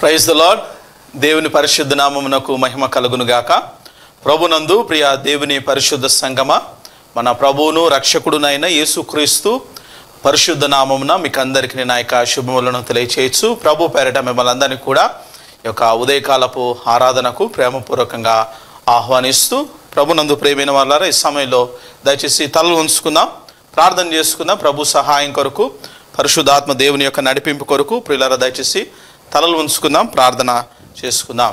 praise the lord దేవుని పరిశుద్ధ నామమునకు మహిమ కలుగును గాక ప్రభునందు ప్రియ దేవుని పరిశుద్ధ సంగమ మన ప్రభువును రక్షకుడునైన యేసుక్రీస్తు పరిశుద్ధ నామమున మీకు అందరికీ నా యొక్క శుభములను తెలియచేయచ్చు ప్రభు పేరట మిమ్మల్ని అందరినీ కూడా ఈ యొక్క ఉదయకాలపు ఆరాధనకు ప్రేమపూర్వకంగా ఆహ్వానిస్తూ ప్రభునందు ప్రేమైన వాళ్ళారా ఈ సమయంలో దయచేసి తలలు ఉంచుకుందాం ప్రార్థన చేసుకుందాం ప్రభు సహాయం కొరకు పరిశుద్ధాత్మ దేవుని యొక్క నడిపింపు కొరకు ప్రియులారా దయచేసి తలలు ఉంచుకుందాం ప్రార్థన చేసుకుందాం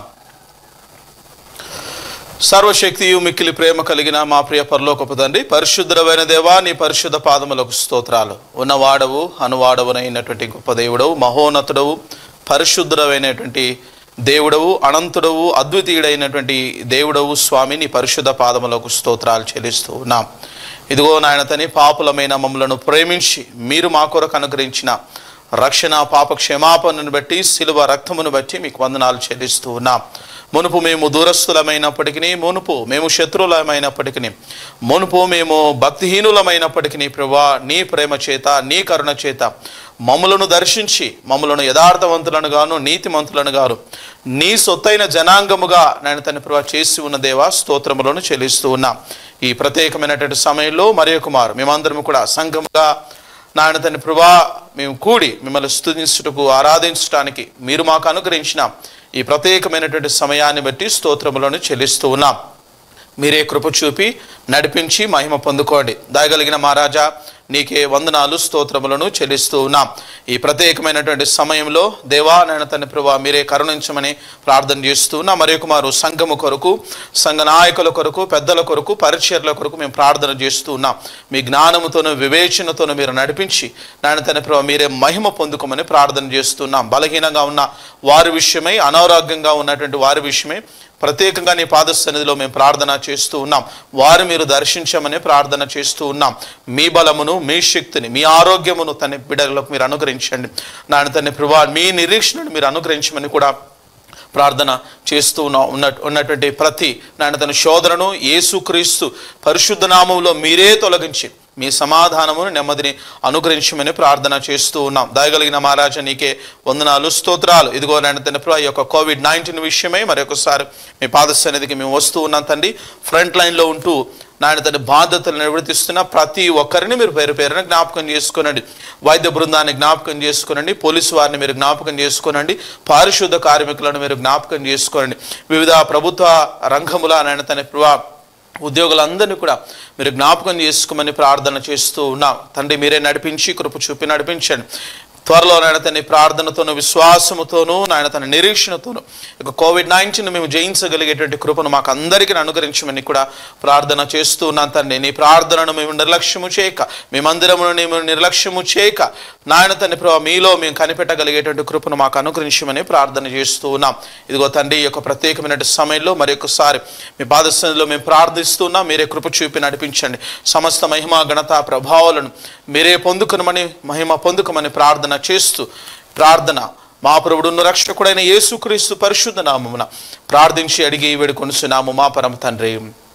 సర్వశక్తియు మిక్కిలి ప్రేమ కలిగిన మా ప్రియ పరలోకపు తండ్రి పరిశుద్ధమైన దేవా నీ పరిశుద్ధ పాదములకు స్తోత్రాలు ఉన్నవాడవు అనువాడవునైనటువంటి గొప్ప దేవుడవు మహోన్నతుడవు పరిశుద్ధుడమైనటువంటి దేవుడవు అనంతుడవు అద్వితీయుడైనటువంటి దేవుడవు స్వామి నీ పరిశుద్ధ పాదములకు స్తోత్రాలు చెల్లిస్తూ ఉన్నాం ఇదిగో నాయన తని పాపులమైన మమ్మలను ప్రేమించి మీరు మా కొరకు అనుగ్రహించిన రక్షణ పాప క్షమాపణను బట్టి శిలువ రక్తమును బట్టి మీకు వందనాలు చెల్లిస్తూ ఉన్నాం మునుపు మేము దూరస్థులమైనప్పటికీ మునుపు మేము శత్రువులమైనప్పటికీ మునుపు మేము భక్తిహీనులమైనప్పటికీ ప్రభా నీ ప్రేమ చేత నీ కరుణ చేత మమ్మలను దర్శించి మమ్మలను యథార్థవంతులను గాను నీతిమంతులను గాను నీ సొత్తైన జనాంగముగా నేను తన ప్రభా చేసి ఉన్న దేవా స్తోత్రములను చెల్లిస్తూ ఉన్నాం ఈ ప్రత్యేకమైనటువంటి సమయంలో మరి కుమార్ మేమందరం కూడా సంఘముగా నాయన తండ్రి ప్రభా మేము కూడి మిమ్మల్ని స్తుతించుటకు ఆరాధించడానికి మీరు మాకు అనుగ్రహించిన ఈ ప్రత్యేకమైనటువంటి సమయాన్ని బట్టి స్తోత్రములను చెల్లిస్తూ ఉన్నాం మీరే కృప చూపి నడిపించి మహిమ పొందుకోండి దయగలిగిన మహారాజా నీకే వందనాలు స్తోత్రములను చెల్లిస్తూ ఉన్నాం ఈ ప్రత్యేకమైనటువంటి సమయంలో దేవా నాయన తండ్రి ప్రభా మీరే కరుణించమని ప్రార్థన చేస్తూ ఉన్నాం మరి కుమారు సంఘము కొరకు సంఘ నాయకుల కొరకు పెద్దల కొరకు పరిచర్ల కొరకు మేము ప్రార్థన చేస్తూ ఉన్నాం మీ జ్ఞానముతోను వివేచనతోను మీరు నడిపించి నాయన తండ్రి ప్రభా మీరే మహిమ పొందుకోమని ప్రార్థన చేస్తున్నాం బలహీనంగా ఉన్న వారి విషయమై అనారోగ్యంగా ఉన్నటువంటి వారి విషయమై ప్రత్యేకంగా నీ పాద సన్నిధిలో మేము ప్రార్థన చేస్తూ ఉన్నాం వారు మీరు దర్శించమని ప్రార్థన చేస్తూ ఉన్నాం మీ బలమును మీ శక్తిని మీ ఆరోగ్యమును తన బిడ్డలకు మీరు అనుగ్రహించండి నాయన తన ప్రభా మీ నిరీక్షణను మీరు అనుగ్రహించమని కూడా ప్రార్థన చేస్తూ ఉన్న ఉన్న ఉన్నటువంటి ప్రతి నాయన తన శోధనను యేసుక్రీస్తు పరిశుద్ధ నామంలో మీరే తొలగించి మీ సమాధానమును నెమ్మదిని అనుగ్రహించమని ప్రార్థన చేస్తూ ఉన్నాం దయగలిగిన మహారాజా నీకే వందనాలు స్తోత్రాలు ఇదిగో నాయన తండ్రి ప్రభు, ఈ యొక్క కోవిడ్ నైన్టీన్ విషయమై మరొకసారి మీ పాద సన్నిధికి మేము వస్తూ ఉన్నాం తండ్రి ఫ్రంట్ లైన్లో ఉంటూ నాయన తన బాధ్యతలు నిర్వర్తిస్తున్న ప్రతి ఒక్కరిని మీరు పేరు పేరున జ్ఞాపకం చేసుకోనండి వైద్య బృందాన్ని జ్ఞాపకం చేసుకోనండి పోలీసు వారిని మీరు జ్ఞాపకం చేసుకోనండి పారిశుద్ధ కార్మికులను మీరు జ్ఞాపకం చేసుకోనండి వివిధ ప్రభుత్వ రంగముల నాయన తన ప్రభా ఉద్యోగులందరినీ కూడా మీరు జ్ఞాపకం చేసుకోమని ప్రార్థన చేస్తూ ఉన్నాం తండ్రి మీరే నడిపించి కృప చూపి నడిపించండి త్వరలో నాయన తన ప్రార్థనతోను విశ్వాసముతోనూ నాయన తన నిరీక్షణతోను ఇక కోవిడ్ నైన్టీన్ మేము జయించగలిగేటువంటి కృపను మాకు అందరికీ అనుగ్రహించమని కూడా ప్రార్థన చేస్తూ ఉన్నాను తండ్రి నీ ప్రార్థనను మేము నిర్లక్ష్యము చేయక మేమందరమును మేము నిర్లక్ష్యము చేయక నాయన తండ్రి ప్రభావ మీలో మేము కనిపెట్టగలిగేటువంటి కృపను మాకు అనుగ్రహించమని ప్రార్థన చేస్తూ ఉన్నాం ఇదిగో తండ్రి ఈ యొక్క ప్రత్యేకమైన సమయంలో మరి ఒకసారి మీ పాదస్థానంలో మేము ప్రార్థిస్తున్నాం మీరే కృప చూపి నడిపించండి సమస్త మహిమ ఘనత ప్రభావాలను మీరే పొందుకునమని మహిమ పొందుకమని ప్రార్థన చేస్తూ ప్రార్థన మా ప్రభుడును రక్షకుడైన యేసుక్రీస్తు పరిశుద్ధ నామమున ప్రార్థించి అడిగి వేడుకొనుచున్నాము మా పరమ తండ్రి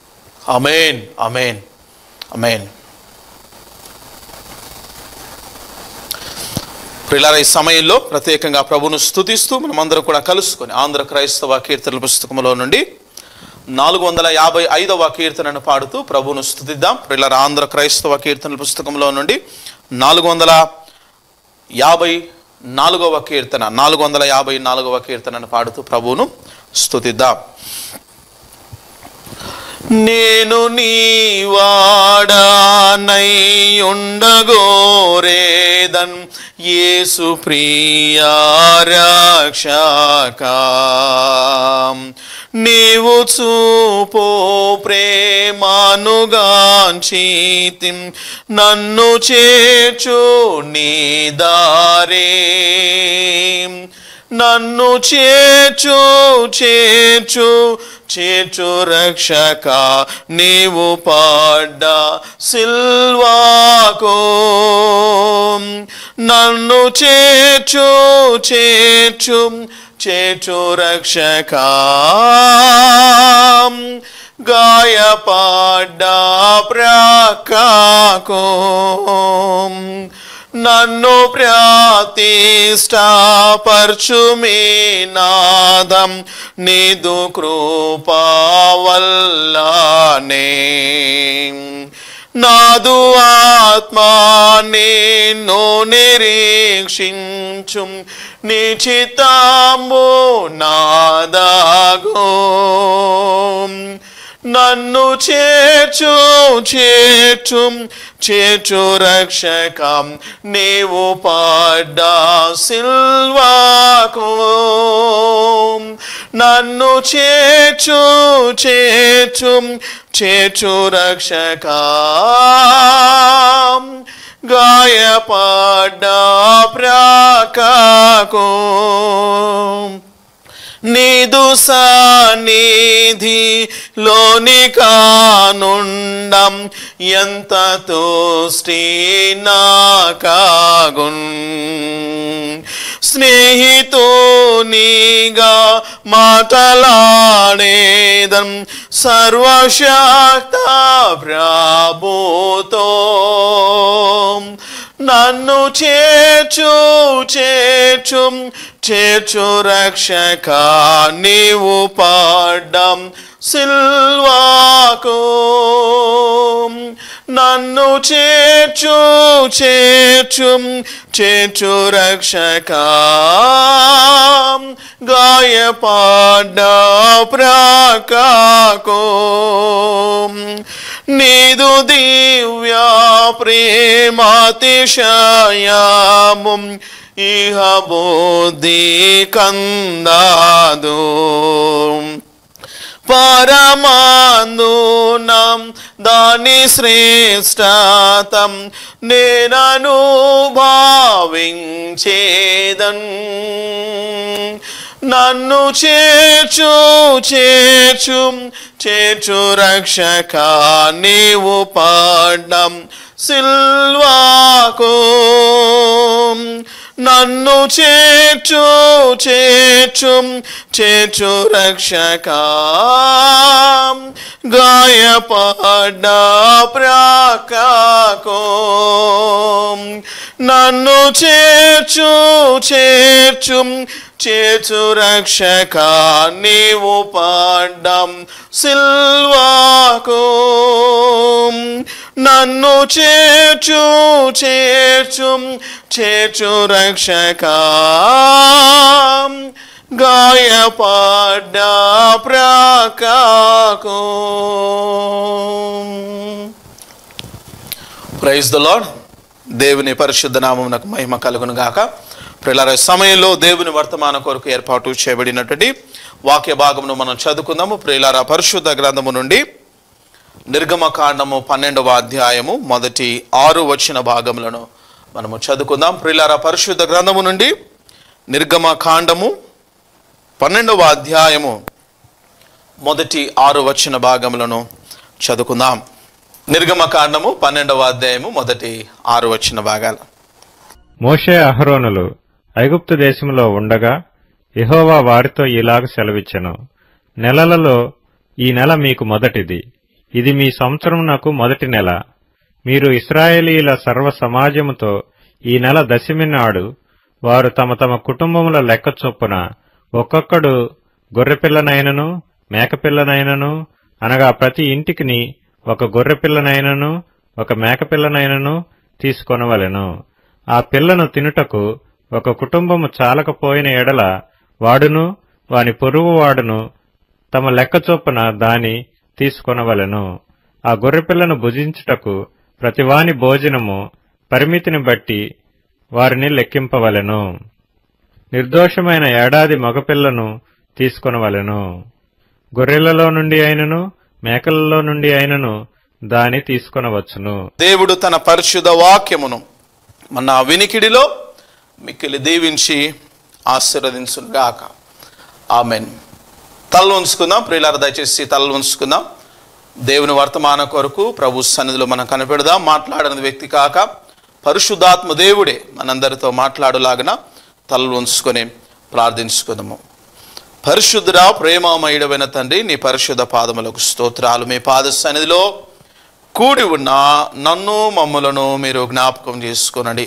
అమేన్ అమేన్ అమేన్ ప్రిలార ఈ సమయంలో ప్రత్యేకంగా ప్రభును స్తుతిస్తూ మనమందరం కూడా కలుసుకొని ఆంధ్ర క్రైస్తవ కీర్తనల పుస్తకంలో నుండి నాలుగు వందల యాభై ఐదవ కీర్తనను పాడుతూ ప్రభును స్తుతిద్దాం ప్రిలార ఆంధ్ర క్రైస్తవ కీర్తనల పుస్తకంలో నుండి నాలుగు వందల యాభై నాలుగవ కీర్తన నాలుగు వందల యాభై నాలుగవ కీర్తనను పాడుతూ ప్రభువును స్తుతిద్దాం నేను నీ వాడానై ఉండగోరేదన్ యేసు ప్రియా రక్షక నీవు చూపో ప్రేమానుగాంచీతి నన్ను చేర్చు నీ దారే నన్ను చేర్చు చేర్చు చేర్చు రక్షక నీవు పడ్డ సిల్వాకు నన్ను చేర్చు చేర్చు చేర్చు రక్షక గాయపడ్డ ప్రకాకో నన్ను ప్రతిష్టాపరచుమే నాదం నీదు కృపా వల్లనే నాదు ఆత్మా నిన్ను నిరీక్షించు నిచితాంబు నాదాగో నన్ను చేర్చు చేర్చు చేర్చు రక్షకం నీవు పడ్డా సిల్వాకు నన్ను చేర్చు చేర్చు చేర్చు రక్షక గాయపడ్డా ప్రాకాకో నీదు సన్నిధి లోని కానుండం ఎంత తోష్టి నాకాగున్ స్నేహితునిగా మాటలాడేదం సర్వశక్త ప్రభుతో నన్ను చేర్చు చేర్చు చేర్చు రక్షక నీవు పడ్డం సిల్వాకు నన్ను చేర్చు చేర్చు చేర్చు రక్షక గాయపడ్డ ప్రాకాకో నీదు దివ్య ప్రేమాతిశయము ఇహ బోధి కందాదు పరమాందునం దాని శ్రేష్టతం నేనను భావించేదన్ నన్ను చేర్చు చేర్చు చేర్చు రక్షక నీవు పడ్డం సిల్వాకు నన్ను చేర్చు చేర్చు చేర్చు రక్షక గాయపడ్డ ప్రాకాకో నన్ను చేర్చు చేర్చు చేర్చు రక్షక నీవు పడ్డం సిల్వాకు నన్ను చేర్చు చేర్చు చేర్చు రక్షక గాయపడ్డ ప్రాకాకు ప్రైజ్ ద లాడ్ దేవుని పరిశుద్ధ నామమునకు మహిమ కలుగును గాక ప్రిలార సమయంలో దేవుని వర్తమాన కొరకు ఏర్పాటు చేయబడినటువంటి వాక్య భాగమును మనం చదువుకుందాము ప్రిలార పరిశుద్ధ గ్రంథము నుండి నిర్గమకాండము పన్నెండవ అధ్యాయము మొదటి ఆరు వచ్చిన భాగములను మనము చదువుకుందాం ప్రిలార పరిశుద్ధ గ్రంథము నుండి నిర్గమకాండము పన్నెండవ అధ్యాయము మొదటి ఆరు వచ్చిన భాగములను చదువుకుందాం నిర్గమకాండము పన్నెండవ అధ్యాయము మొదటి ఆరు వచ్చిన భాగాలు మోషే అహరోనులు ఐగుప్తు దేశంలో ఉండగా యెహోవా వారితో ఇలాగ సెలవిచ్చెను నెలలలో ఈ నెల మీకు మొదటిది ఇది మీ సంవత్సరమునకు మొదటి నెల మీరు ఇస్రాయేలీల సర్వ సమాజముతో ఈ నెల దశమి నాడు వారు తమ తమ కుటుంబముల లెక్క చొప్పున ఒక్కొక్కడు గొర్రెపిల్లనైనను మేకపిల్లనైనను అనగా ప్రతి ఇంటికిని ఒక గొర్రెపిల్లనైనను ఒక మేకపిల్లనైనను తీసుకొనవలెను ఆ పిల్లను తినుటకు ఒక కుటుంబము చాలకపోయిన ఎడల వాడును వాని పొరుగువాడును తమ లెక్క చొప్పున దాని తీసుకొనవలెను ఆ గొర్రెపిల్లను భుజించుటకు ప్రతివాని భోజనము పరిమితిని బట్టి వారిని లెక్కింపవలెను నిర్దోషమైన ఏడాది మగపిల్లను తీసుకొనవలెను గొర్రెలలో నుండి అయినను మేకలలో నుండి అయినను దాని తీసుకొనవచ్చును దేవుడు తన పరిశుద్ధ వాక్యమును మన వినికిడిలో మిక్కిలి దీవించి ఆశీర్వదించుగాక ఆమెన్ తలలు ఉంచుకుందాం ప్రియులార దయచేసి తలలు ఉంచుకుందాం దేవుని వర్తమాన కొరకు ప్రభు సన్నిధిలో మనం కనిపెడదాం మాట్లాడిన వ్యక్తి కాక పరిశుద్ధాత్మ దేవుడే మనందరితో మాట్లాడులాగిన తలలు ఉంచుకొని ప్రార్థించుకుందాము పరిశుద్ధుడా ప్రేమమయుడమైన తండ్రి నీ పరిశుద్ధ పాదములకు స్తోత్రాలు మీ పాద సన్నిధిలో కూడి ఉన్న నన్ను మమ్ములను మీరు జ్ఞాపకం చేసుకునండి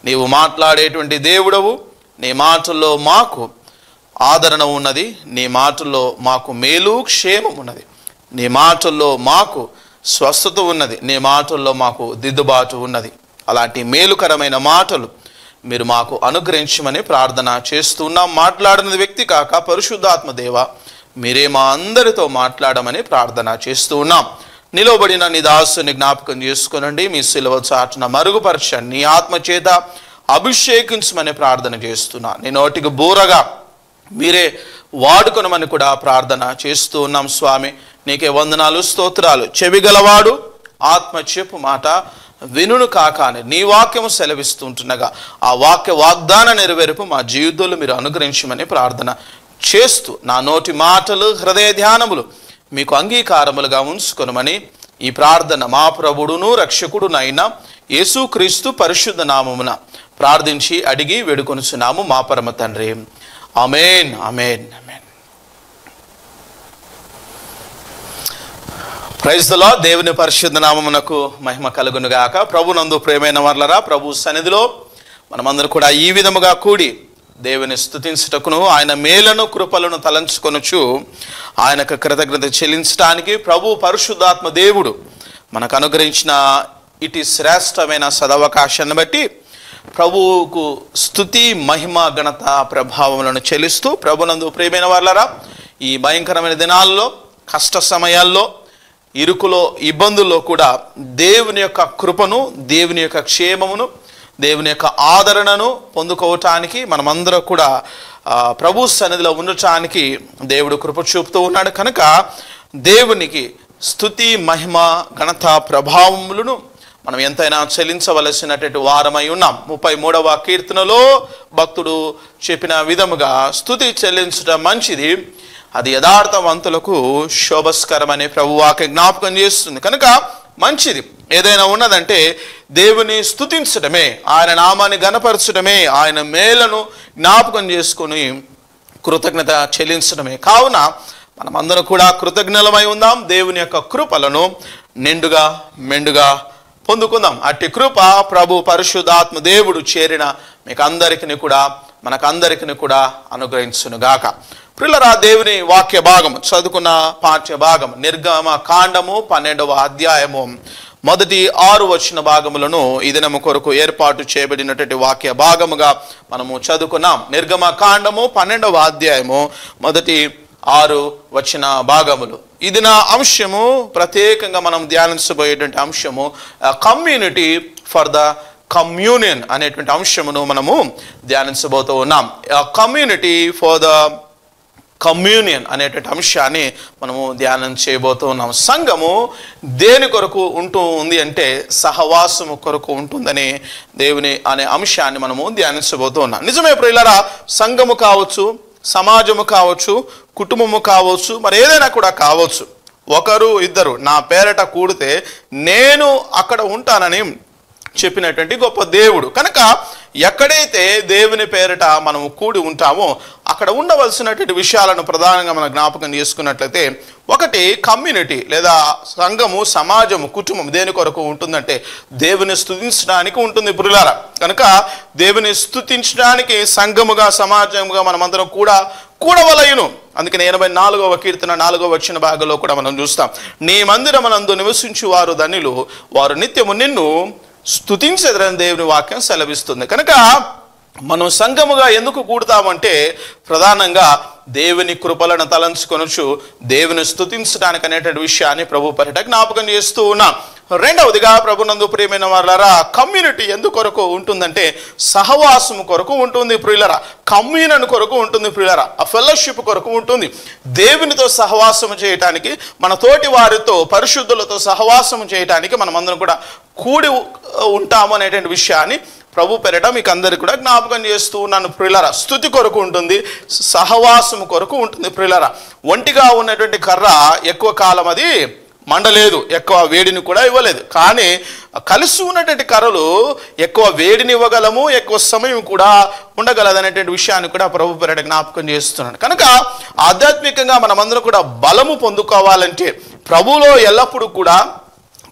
నీవు మాట్లాడేటువంటి దేవుడవు నీ మాటల్లో మాకు ఆదరణ ఉన్నది నీ మాటల్లో మాకు మేలు క్షేమం ఉన్నది నీ మాటల్లో మాకు స్వస్థత ఉన్నది నీ మాటల్లో మాకు దిద్దుబాటు ఉన్నది అలాంటి మేలుకరమైన మాటలు మీరు మాకు అనుగ్రహించమని ప్రార్థన చేస్తున్నాం మాట్లాడిన వ్యక్తి కాక పరిశుద్ధాత్మ దేవ మీరే మా అందరితో మాట్లాడమని ప్రార్థన చేస్తూ ఉన్నాం నిలవబడిన నీ దాసుని జ్ఞాపకం చేసుకునండి మీ సిలువ చాటున మరుగుపరచండి నీ ఆత్మ చేత అభిషేకించమని ప్రార్థన చేస్తున్నా నీ నోటికి బూరగా మీరే వాడుకొనమని కూడా ప్రార్థన చేస్తూ ఉన్నాం స్వామి నీకే వందనాలు స్తోత్రాలు చెవిగలవాడు ఆత్మ చెప్పు మాట వినును కాక అని నీ వాక్యము సెలవిస్తుంటుండగా ఆ వాక్య వాగ్దాన నెరవేర్పు మా జీవితంలో మీరు అనుగ్రహించమని ప్రార్థన చేస్తూ నా నోటి మాటలు హృదయ ధ్యానములు మీకు అంగీకారములుగా ఉంచుకొనమని ఈ ప్రార్థన మా ప్రభుడును రక్షకుడునైన యేసుక్రీస్తు పరిశుద్ధ నామమున ప్రార్థించి అడిగి వేడుకొనుచున్నాము మా పరమ తండ్రి అమేన్ అమేన్ అమేన్ ప్రైజ్లో దేవుని పరిశుద్ధ నామమునకు మహిమ కలుగును గాక ప్రభునందు ప్రేమైన వర్లరా ప్రభు సన్నిధిలో మనమందరం కూడా ఈ విధముగా కూడి దేవుని స్తుతించుటకును ఆయన మేలను కృపలను తలంచుకొనుచు ఆయనకు కృతజ్ఞత చెల్లించడానికి ప్రభు పరిశుద్ధాత్మ దేవుడు మనకు అనుగ్రహించిన ఇటు శ్రేష్టమైన సదవకాశాన్ని బట్టి ప్రభువుకు స్థుతి మహిమ ఘనత ప్రభావములను చెల్లిస్తూ ప్రభునందు ప్రియమైన వాళ్ళరా ఈ భయంకరమైన దినాల్లో కష్ట సమయాల్లో ఇరుకులో ఇబ్బందుల్లో కూడా దేవుని యొక్క కృపను దేవుని యొక్క క్షేమమును దేవుని యొక్క ఆదరణను పొందుకోవటానికి మనమందరం కూడా ఆ, ప్రభు సన్నిధిలో ఉండటానికి దేవుడు కృప చూపుతూ ఉన్నాడు కనుక దేవునికి స్థుతి మహిమ ఘనత ప్రభావములను మనం ఎంతైనా చెల్లించవలసినటువంటి వారమై ఉన్నాం ముప్పై మూడవ కీర్తనలో భక్తుడు చెప్పిన విధముగా స్థుతి చెల్లించడం మంచిది అది యథార్థవంతులకు శోభస్కరమనే ప్రభువాకి జ్ఞాపకం చేస్తుంది కనుక మంచిది ఏదైనా ఉన్నదంటే దేవుని స్థుతించడమే ఆయన నామాన్ని గనపరచడమే ఆయన మేలను జ్ఞాపకం చేసుకొని కృతజ్ఞత చెల్లించడమే కావున మనమందరం కూడా కృతజ్ఞలమై ఉందాం దేవుని యొక్క కృపలను నిండుగా మెండుగా పొందుకుందాం అట్టి కృప ప్రభు పరిశుద్ధాత్మ దేవుడు చేరిన మీకు అందరికీ కూడా మనకందరికీ కూడా అనుగ్రహించును గాక ప్రిల్లరా దేవుని వాక్య భాగం చదువుకున్న పాఠ్య భాగం నిర్గమ కాండము పన్నెండవ అధ్యాయము మొదటి ఆరు వచ్చిన భాగములను ఈ దినము కొరకు ఏర్పాటు చేయబడినటువంటి వాక్య భాగముగా మనము చదువుకున్నాం నిర్గమ కాండము పన్నెండవ అధ్యాయము మొదటి ఆరు వచ్చిన భాగములు ఇది నా అంశము ప్రత్యేకంగా మనం ధ్యానించబోయేటువంటి అంశము కమ్యూనిటీ ఫర్ ద కమ్యూనియన్ అనేటువంటి అంశమును మనము ధ్యానించబోతూ ఉన్నాం కమ్యూనిటీ ఫర్ ద కమ్యూనియన్ అనేటువంటి అంశాన్ని మనము ధ్యానం చేయబోతూ ఉన్నాం సంఘము దేని కొరకు ఉంటూ ఉంది అంటే సహవాసము కొరకు ఉంటుందని దేవుని అనే అంశాన్ని మనము ధ్యానించబోతూ ఉన్నాం నిజమే ప్రియులరా సంఘము కావచ్చు సమాజము కావచ్చు కుటుంబము కావచ్చు మరి ఏదైనా కూడా కావచ్చు ఒకరు ఇద్దరు నా పేరట కూడితే నేను అక్కడ ఉంటానని చెప్పినటువంటి గొప్ప దేవుడు కనుక ఎక్కడైతే దేవుని పేరిట మనం కూడి ఉంటామో అక్కడ ఉండవలసినటువంటి విషయాలను ప్రధానంగా మనం జ్ఞాపకం చేసుకున్నట్లయితే ఒకటి కమ్యూనిటీ లేదా సంఘము సమాజము కుటుంబం దేని కొరకు ఉంటుందంటే దేవుని స్తుతించడానికి ఉంటుంది పురులార కనుక దేవుని స్తుతించడానికి సంఘముగా సమాజముగా మనమందరం కూడా కూడవలయును అందుకని ఎనభై నాలుగవ కీర్తన నాలుగవ వచ్చిన భాగంలో కూడా మనం చూస్తాం నీ మందిరమనందు నివసించు వారు ధనిలు వారు నిత్యము నిన్ను స్తుతించదరని దేవుని వాక్యం సెలవిస్తుంది కనుక మనం సంఘముగా ఎందుకు కూడతామంటే ప్రధానంగా దేవుని కృపలను తలంచుకొనొచ్చు దేవుని స్తుతించడానికి అనేటువంటి విషయాన్ని ప్రభు పరిట జ్ఞాపకం చేస్తూ ఉన్నాం రెండవదిగా ప్రభునందు ప్రియమైన వాళ్ళరా కమ్యూనిటీ ఎందు కొరకు ఉంటుందంటే సహవాసము కొరకు ఉంటుంది ప్రియులరా కమ్యూనన్ కొరకు ఉంటుంది ప్రియులరా ఆ ఫెలోషిప్ కొరకు ఉంటుంది దేవునితో సహవాసము చేయటానికి మన తోటి వారితో పరిశుద్ధులతో సహవాసము చేయటానికి మనమందరం కూడా కూడి ఉంటాము అనేటువంటి విషయాన్ని ప్రభు పెరట మీకు అందరికి కూడా జ్ఞాపకం చేస్తూ ఉన్నాను ప్రియులరా స్థుతి కొరకు ఉంటుంది సహవాసము కొరకు ఉంటుంది ప్రియులరా ఒంటిగా ఉన్నటువంటి కర్ర ఎక్కువ కాలం అది మండలేదు ఎక్కువ వేడిని కూడా ఇవ్వలేదు కానీ కలిసి ఉన్నటువంటి కర్రలు ఎక్కువ వేడిని ఇవ్వగలము ఎక్కువ సమయం కూడా ఉండగలదు అనేటువంటి విషయాన్ని కూడా ప్రభు పెరట జ్ఞాపకం చేస్తున్నాడు కనుక ఆధ్యాత్మికంగా మనమందరం కూడా బలము పొందుకోవాలంటే ప్రభులో ఎల్లప్పుడూ కూడా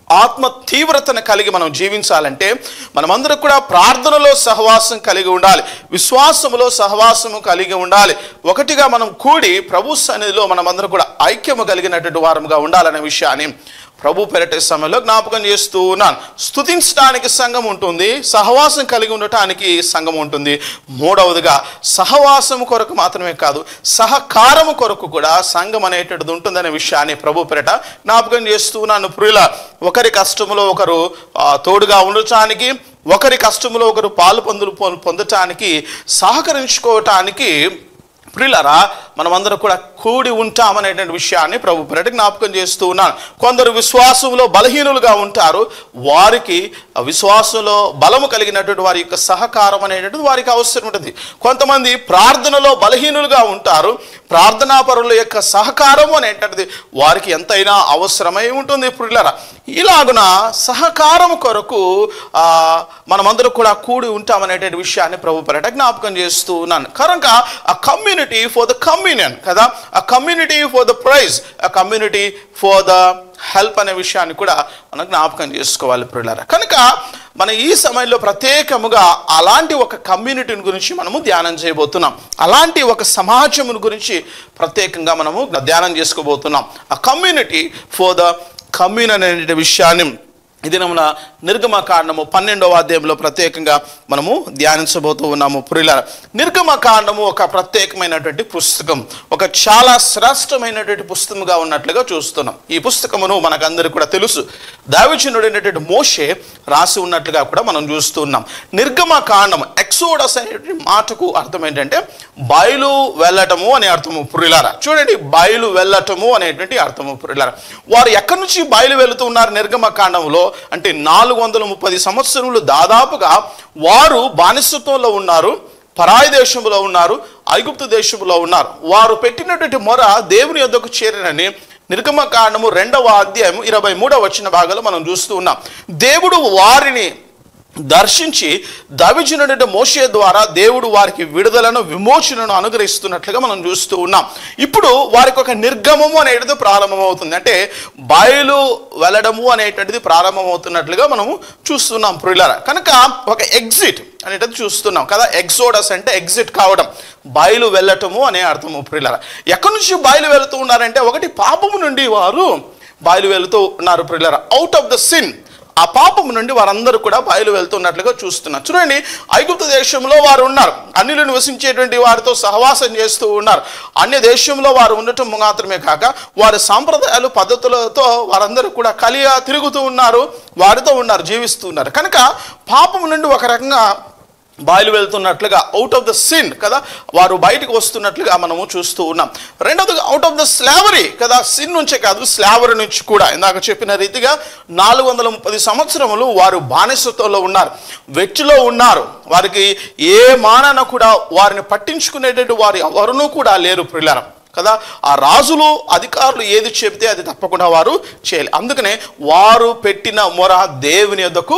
ఆత్మ తీవ్రతను కలిగి మనం జీవించాలంటే మనమందరం కూడా ప్రార్థనలో సహవాసం కలిగి ఉండాలి విశ్వాసములో సహవాసము కలిగి ఉండాలి ఒకటిగా మనం కూడి ప్రభు సన్నిధిలో మనమందరం కూడా ఐక్యము కలిగినటువంటి వారముగా ఉండాలనే విషయాన్ని ప్రభు పెరటే సమయంలో జ్ఞాపకం చేస్తూ ఉన్నాను స్తుతించడానికి సంఘం ఉంటుంది సహవాసం కలిగి ఉండటానికి సంఘం ఉంటుంది మూడవదిగా సహవాసం కొరకు మాత్రమే కాదు సహకారము కొరకు కూడా సంఘం అనేటువంటిది ఉంటుందనే విషయాన్ని ప్రభు పెరట జ్ఞాపకం చేస్తూ ఉన్నాను ప్రియుల ఒకరి కష్టములో ఒకరు ఆ, తోడుగా ఉండటానికి ఒకరి కష్టములో ఒకరు పాలు పొందులు పొ- పొందటానికి సహకరించుకోవటానికి ప్రియులరా మనమందరం కూడా కూడి ఉంటామనేటువంటి విషయాన్ని ప్రభు పెరటి జ్ఞాపకం చేస్తూ ఉన్నాను కొందరు విశ్వాసంలో బలహీనులుగా ఉంటారు వారికి ఆ విశ్వాసంలో బలము కలిగినటువంటి వారి యొక్క సహకారం అనేటువంటిది వారికి అవసరం ఉంటుంది కొంతమంది ప్రార్థనలో బలహీనులుగా ఉంటారు ప్రార్థనా పరుల యొక్క సహకారం అనేటువంటిది వారికి ఎంతైనా అవసరమై ఉంటుంది ప్రియులరా ఇలాగున సహకారం కొరకు ఆ, మనమందరం కూడా కూడి ఉంటామనేటువంటి విషయాన్ని ప్రభు పెరట జ్ఞాపకం చేస్తూ ఉన్నాను కనుక ఆ కమ్యూనిటీ ఫర్ ద కమ్యూనియన్ కదా ఆ కమ్యూనిటీ ఫర్ ద ప్రైజ్ ఆ కమ్యూనిటీ ఫర్ ద హెల్ప్ అనే విషయాన్ని కూడా మనం జ్ఞాపకం చేసుకోవాలి ప్రియులారా కనుక మన ఈ సమయంలో ప్రత్యేకముగా అలాంటి ఒక కమ్యూనిటీని గురించి మనము ధ్యానం చేయబోతున్నాం అలాంటి ఒక సమాజం గురించి ప్రత్యేకంగా మనము ధ్యానం చేసుకోబోతున్నాం ఆ కమ్యూనిటీ ఫర్ ద కమ్యూన్ అనే విషయాన్ని ఇది మన నిర్గమ కాండము పన్నెండవ అధ్యాయంలో ప్రత్యేకంగా మనము ధ్యానించబోతూ ఉన్నాము పురిల నిర్గమ కాండము ఒక ప్రత్యేకమైనటువంటి పుస్తకం ఒక చాలా శ్రేష్టమైనటువంటి పుస్తకముగా ఉన్నట్లుగా చూస్తున్నాం ఈ పుస్తకమును మనకందరికీ కూడా తెలుసు దావిచనుడైనటువంటి మోషే రాసి ఉన్నట్లుగా కూడా మనం చూస్తున్నాం నిర్గమ కాండం ఎక్సోడస్ అనేటువంటి మాటకు అర్థం ఏంటంటే బయలు వెళ్ళటము అనే అర్థము పురిలారా చూడండి బయలు వెళ్ళటము అనేటువంటి అర్థము పురిలారా వారు ఎక్కడి నుంచి బయలు వెళుతూ ఉన్నారు నిర్గమ కాండంలో అంటే నాలుగు వందల ముప్పది సంవత్సరములు దాదాపుగా వారు బానిసత్వంలో ఉన్నారు పరాయి దేశంలో ఉన్నారు ఐగుప్తు దేశంలో ఉన్నారు వారు పెట్టినటువంటి మొర దేవుని యొద్దకు చేరినని నిర్గమ కాండము రెండవ అధ్యాయం ఇరవై మూడవ వచ్చిన భాగంలో మనం చూస్తూ ఉన్నాం దేవుడు వారిని దర్శించి దవిజనుడి మోషే ద్వారా దేవుడు వారికి విడుదలను విమోచనను అనుగ్రహిస్తున్నట్లుగా మనం చూస్తూ ఉన్నాం ఇప్పుడు వారికి ఒక నిర్గమము అనేటిది ప్రారంభమవుతుంది అంటే బయలు వెళ్ళడము అనేటువంటిది ప్రారంభమవుతున్నట్లుగా మనము చూస్తున్నాం ప్రియులర కనుక ఒక ఎగ్జిట్ అనేటిది చూస్తున్నాం కదా ఎగ్జోడస్ అంటే ఎగ్జిట్ కావడం బయలు వెళ్ళటము అనే అర్థము ప్రియులర ఎక్కడి నుంచి బయలు వెళుతూ ఉన్నారంటే ఒకటి పాపము నుండి వారు బయలు వెళుతూ ఉన్నారు ప్రియులర అవుట్ ఆఫ్ ద సిన్ ఆ పాపం నుండి వారందరూ కూడా బయలు వెళ్తున్నట్లుగా చూస్తున్నారు చూడండి ఐగుప్తు దేశంలో వారు ఉన్నారు అన్యులు నివసించేటువంటి వారితో సహవాసం చేస్తూ ఉన్నారు అన్య దేశంలో వారు ఉండటం మాత్రమే కాక వారి సాంప్రదాయాలు పద్ధతులతో వారందరూ కూడా కలియ తిరుగుతూ ఉన్నారు వారితో ఉన్నారు జీవిస్తూ ఉన్నారు కనుక పాపం నుండి ఒక రకంగా బాయిలు వెళ్తున్నట్లుగా అవుట్ ఆఫ్ ద సిన్ కదా వారు బయటకు వస్తున్నట్లుగా మనము చూస్తూ ఉన్నాం రెండవది అవుట్ ఆఫ్ ద స్లావరీ కదా సిన్ నుంచే కాదు స్లావరీ నుంచి కూడా ఇందాక చెప్పిన రీతిగా నాలుగు వందల ముప్పది సంవత్సరములు వారు బానిసత్వంలో ఉన్నారు వెచ్చిలో ఉన్నారు వారికి ఏ మానాన కూడా వారిని పట్టించుకునేటట్టు వారు ఎవరునూ కూడా లేరు ప్రిలారం కదా ఆ రాజులు అధికారులు ఏది చెబితే అది తప్పకుండా వారు చేయాలి అందుకనే వారు పెట్టిన మొర దేవుని యొద్దకు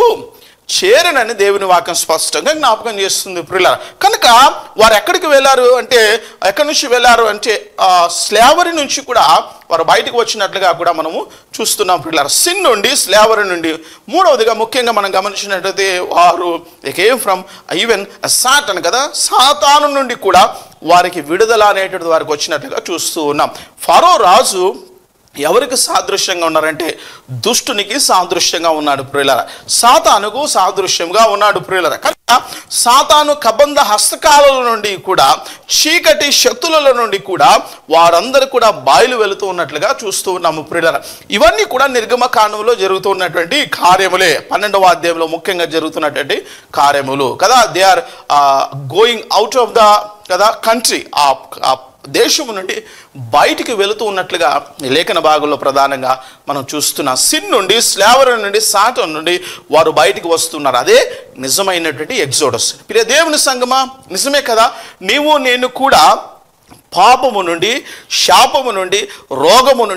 చేరనని దేవుని వాక్యం స్పష్టంగా జ్ఞాపకం చేస్తుంది ప్రియుల కనుక వారు ఎక్కడికి వెళ్ళారు అంటే ఎక్కడి నుంచి వెళ్ళారు అంటే స్లావరీ నుంచి కూడా వారు బయటకు వచ్చినట్లుగా కూడా మనము చూస్తున్నాం ప్రియులార సిన్ నుండి స్లావరీ నుండి మూడవదిగా ముఖ్యంగా మనం గమనించినట్లయితే వారు కేమ్ ఫ్రమ్ ఈవెన్ సాటన్ కదా సాతాను నుండి కూడా వారికి విడుదల అనేటువంటిది వారికి వచ్చినట్లుగా చూస్తూ ఉన్నాం ఫరో రాజు ఎవరికి సాదృశ్యంగా ఉన్నారంటే దుష్టునికి సాదృశ్యంగా ఉన్నాడు ప్రియులర సాతానుకు సాదృశ్యంగా ఉన్నాడు ప్రియులర కనుక సాతాను కబంధ హస్తకాల నుండి కూడా చీకటి శక్తుల నుండి కూడా వారందరూ కూడా బాయిలు వెళుతూ ఉన్నట్లుగా చూస్తూ ఉన్నాము ప్రియులర ఇవన్నీ కూడా నిర్గమ కాండంలో జరుగుతున్నటువంటి కార్యములే పన్నెండవ అధ్యాయంలో ముఖ్యంగా జరుగుతున్నటువంటి కార్యములు కదా they are going out of the కదా కంట్రీ ఆ దేశము నుండి బయటికి వెళుతూ ఉన్నట్లుగా ఈ లేఖన భాగంలో ప్రధానంగా మనం చూస్తున్న సిన్ నుండి స్లావర్ నుండి సాటం నుండి వారు బయటికి వస్తున్నారు అదే నిజమైనటువంటి ఎగ్జోడస్ ప్రియ దేవుని సంగమా నిజమే కదా నీవు నేను కూడా పాపము నుండి శాపము నుండి రోగము నుండి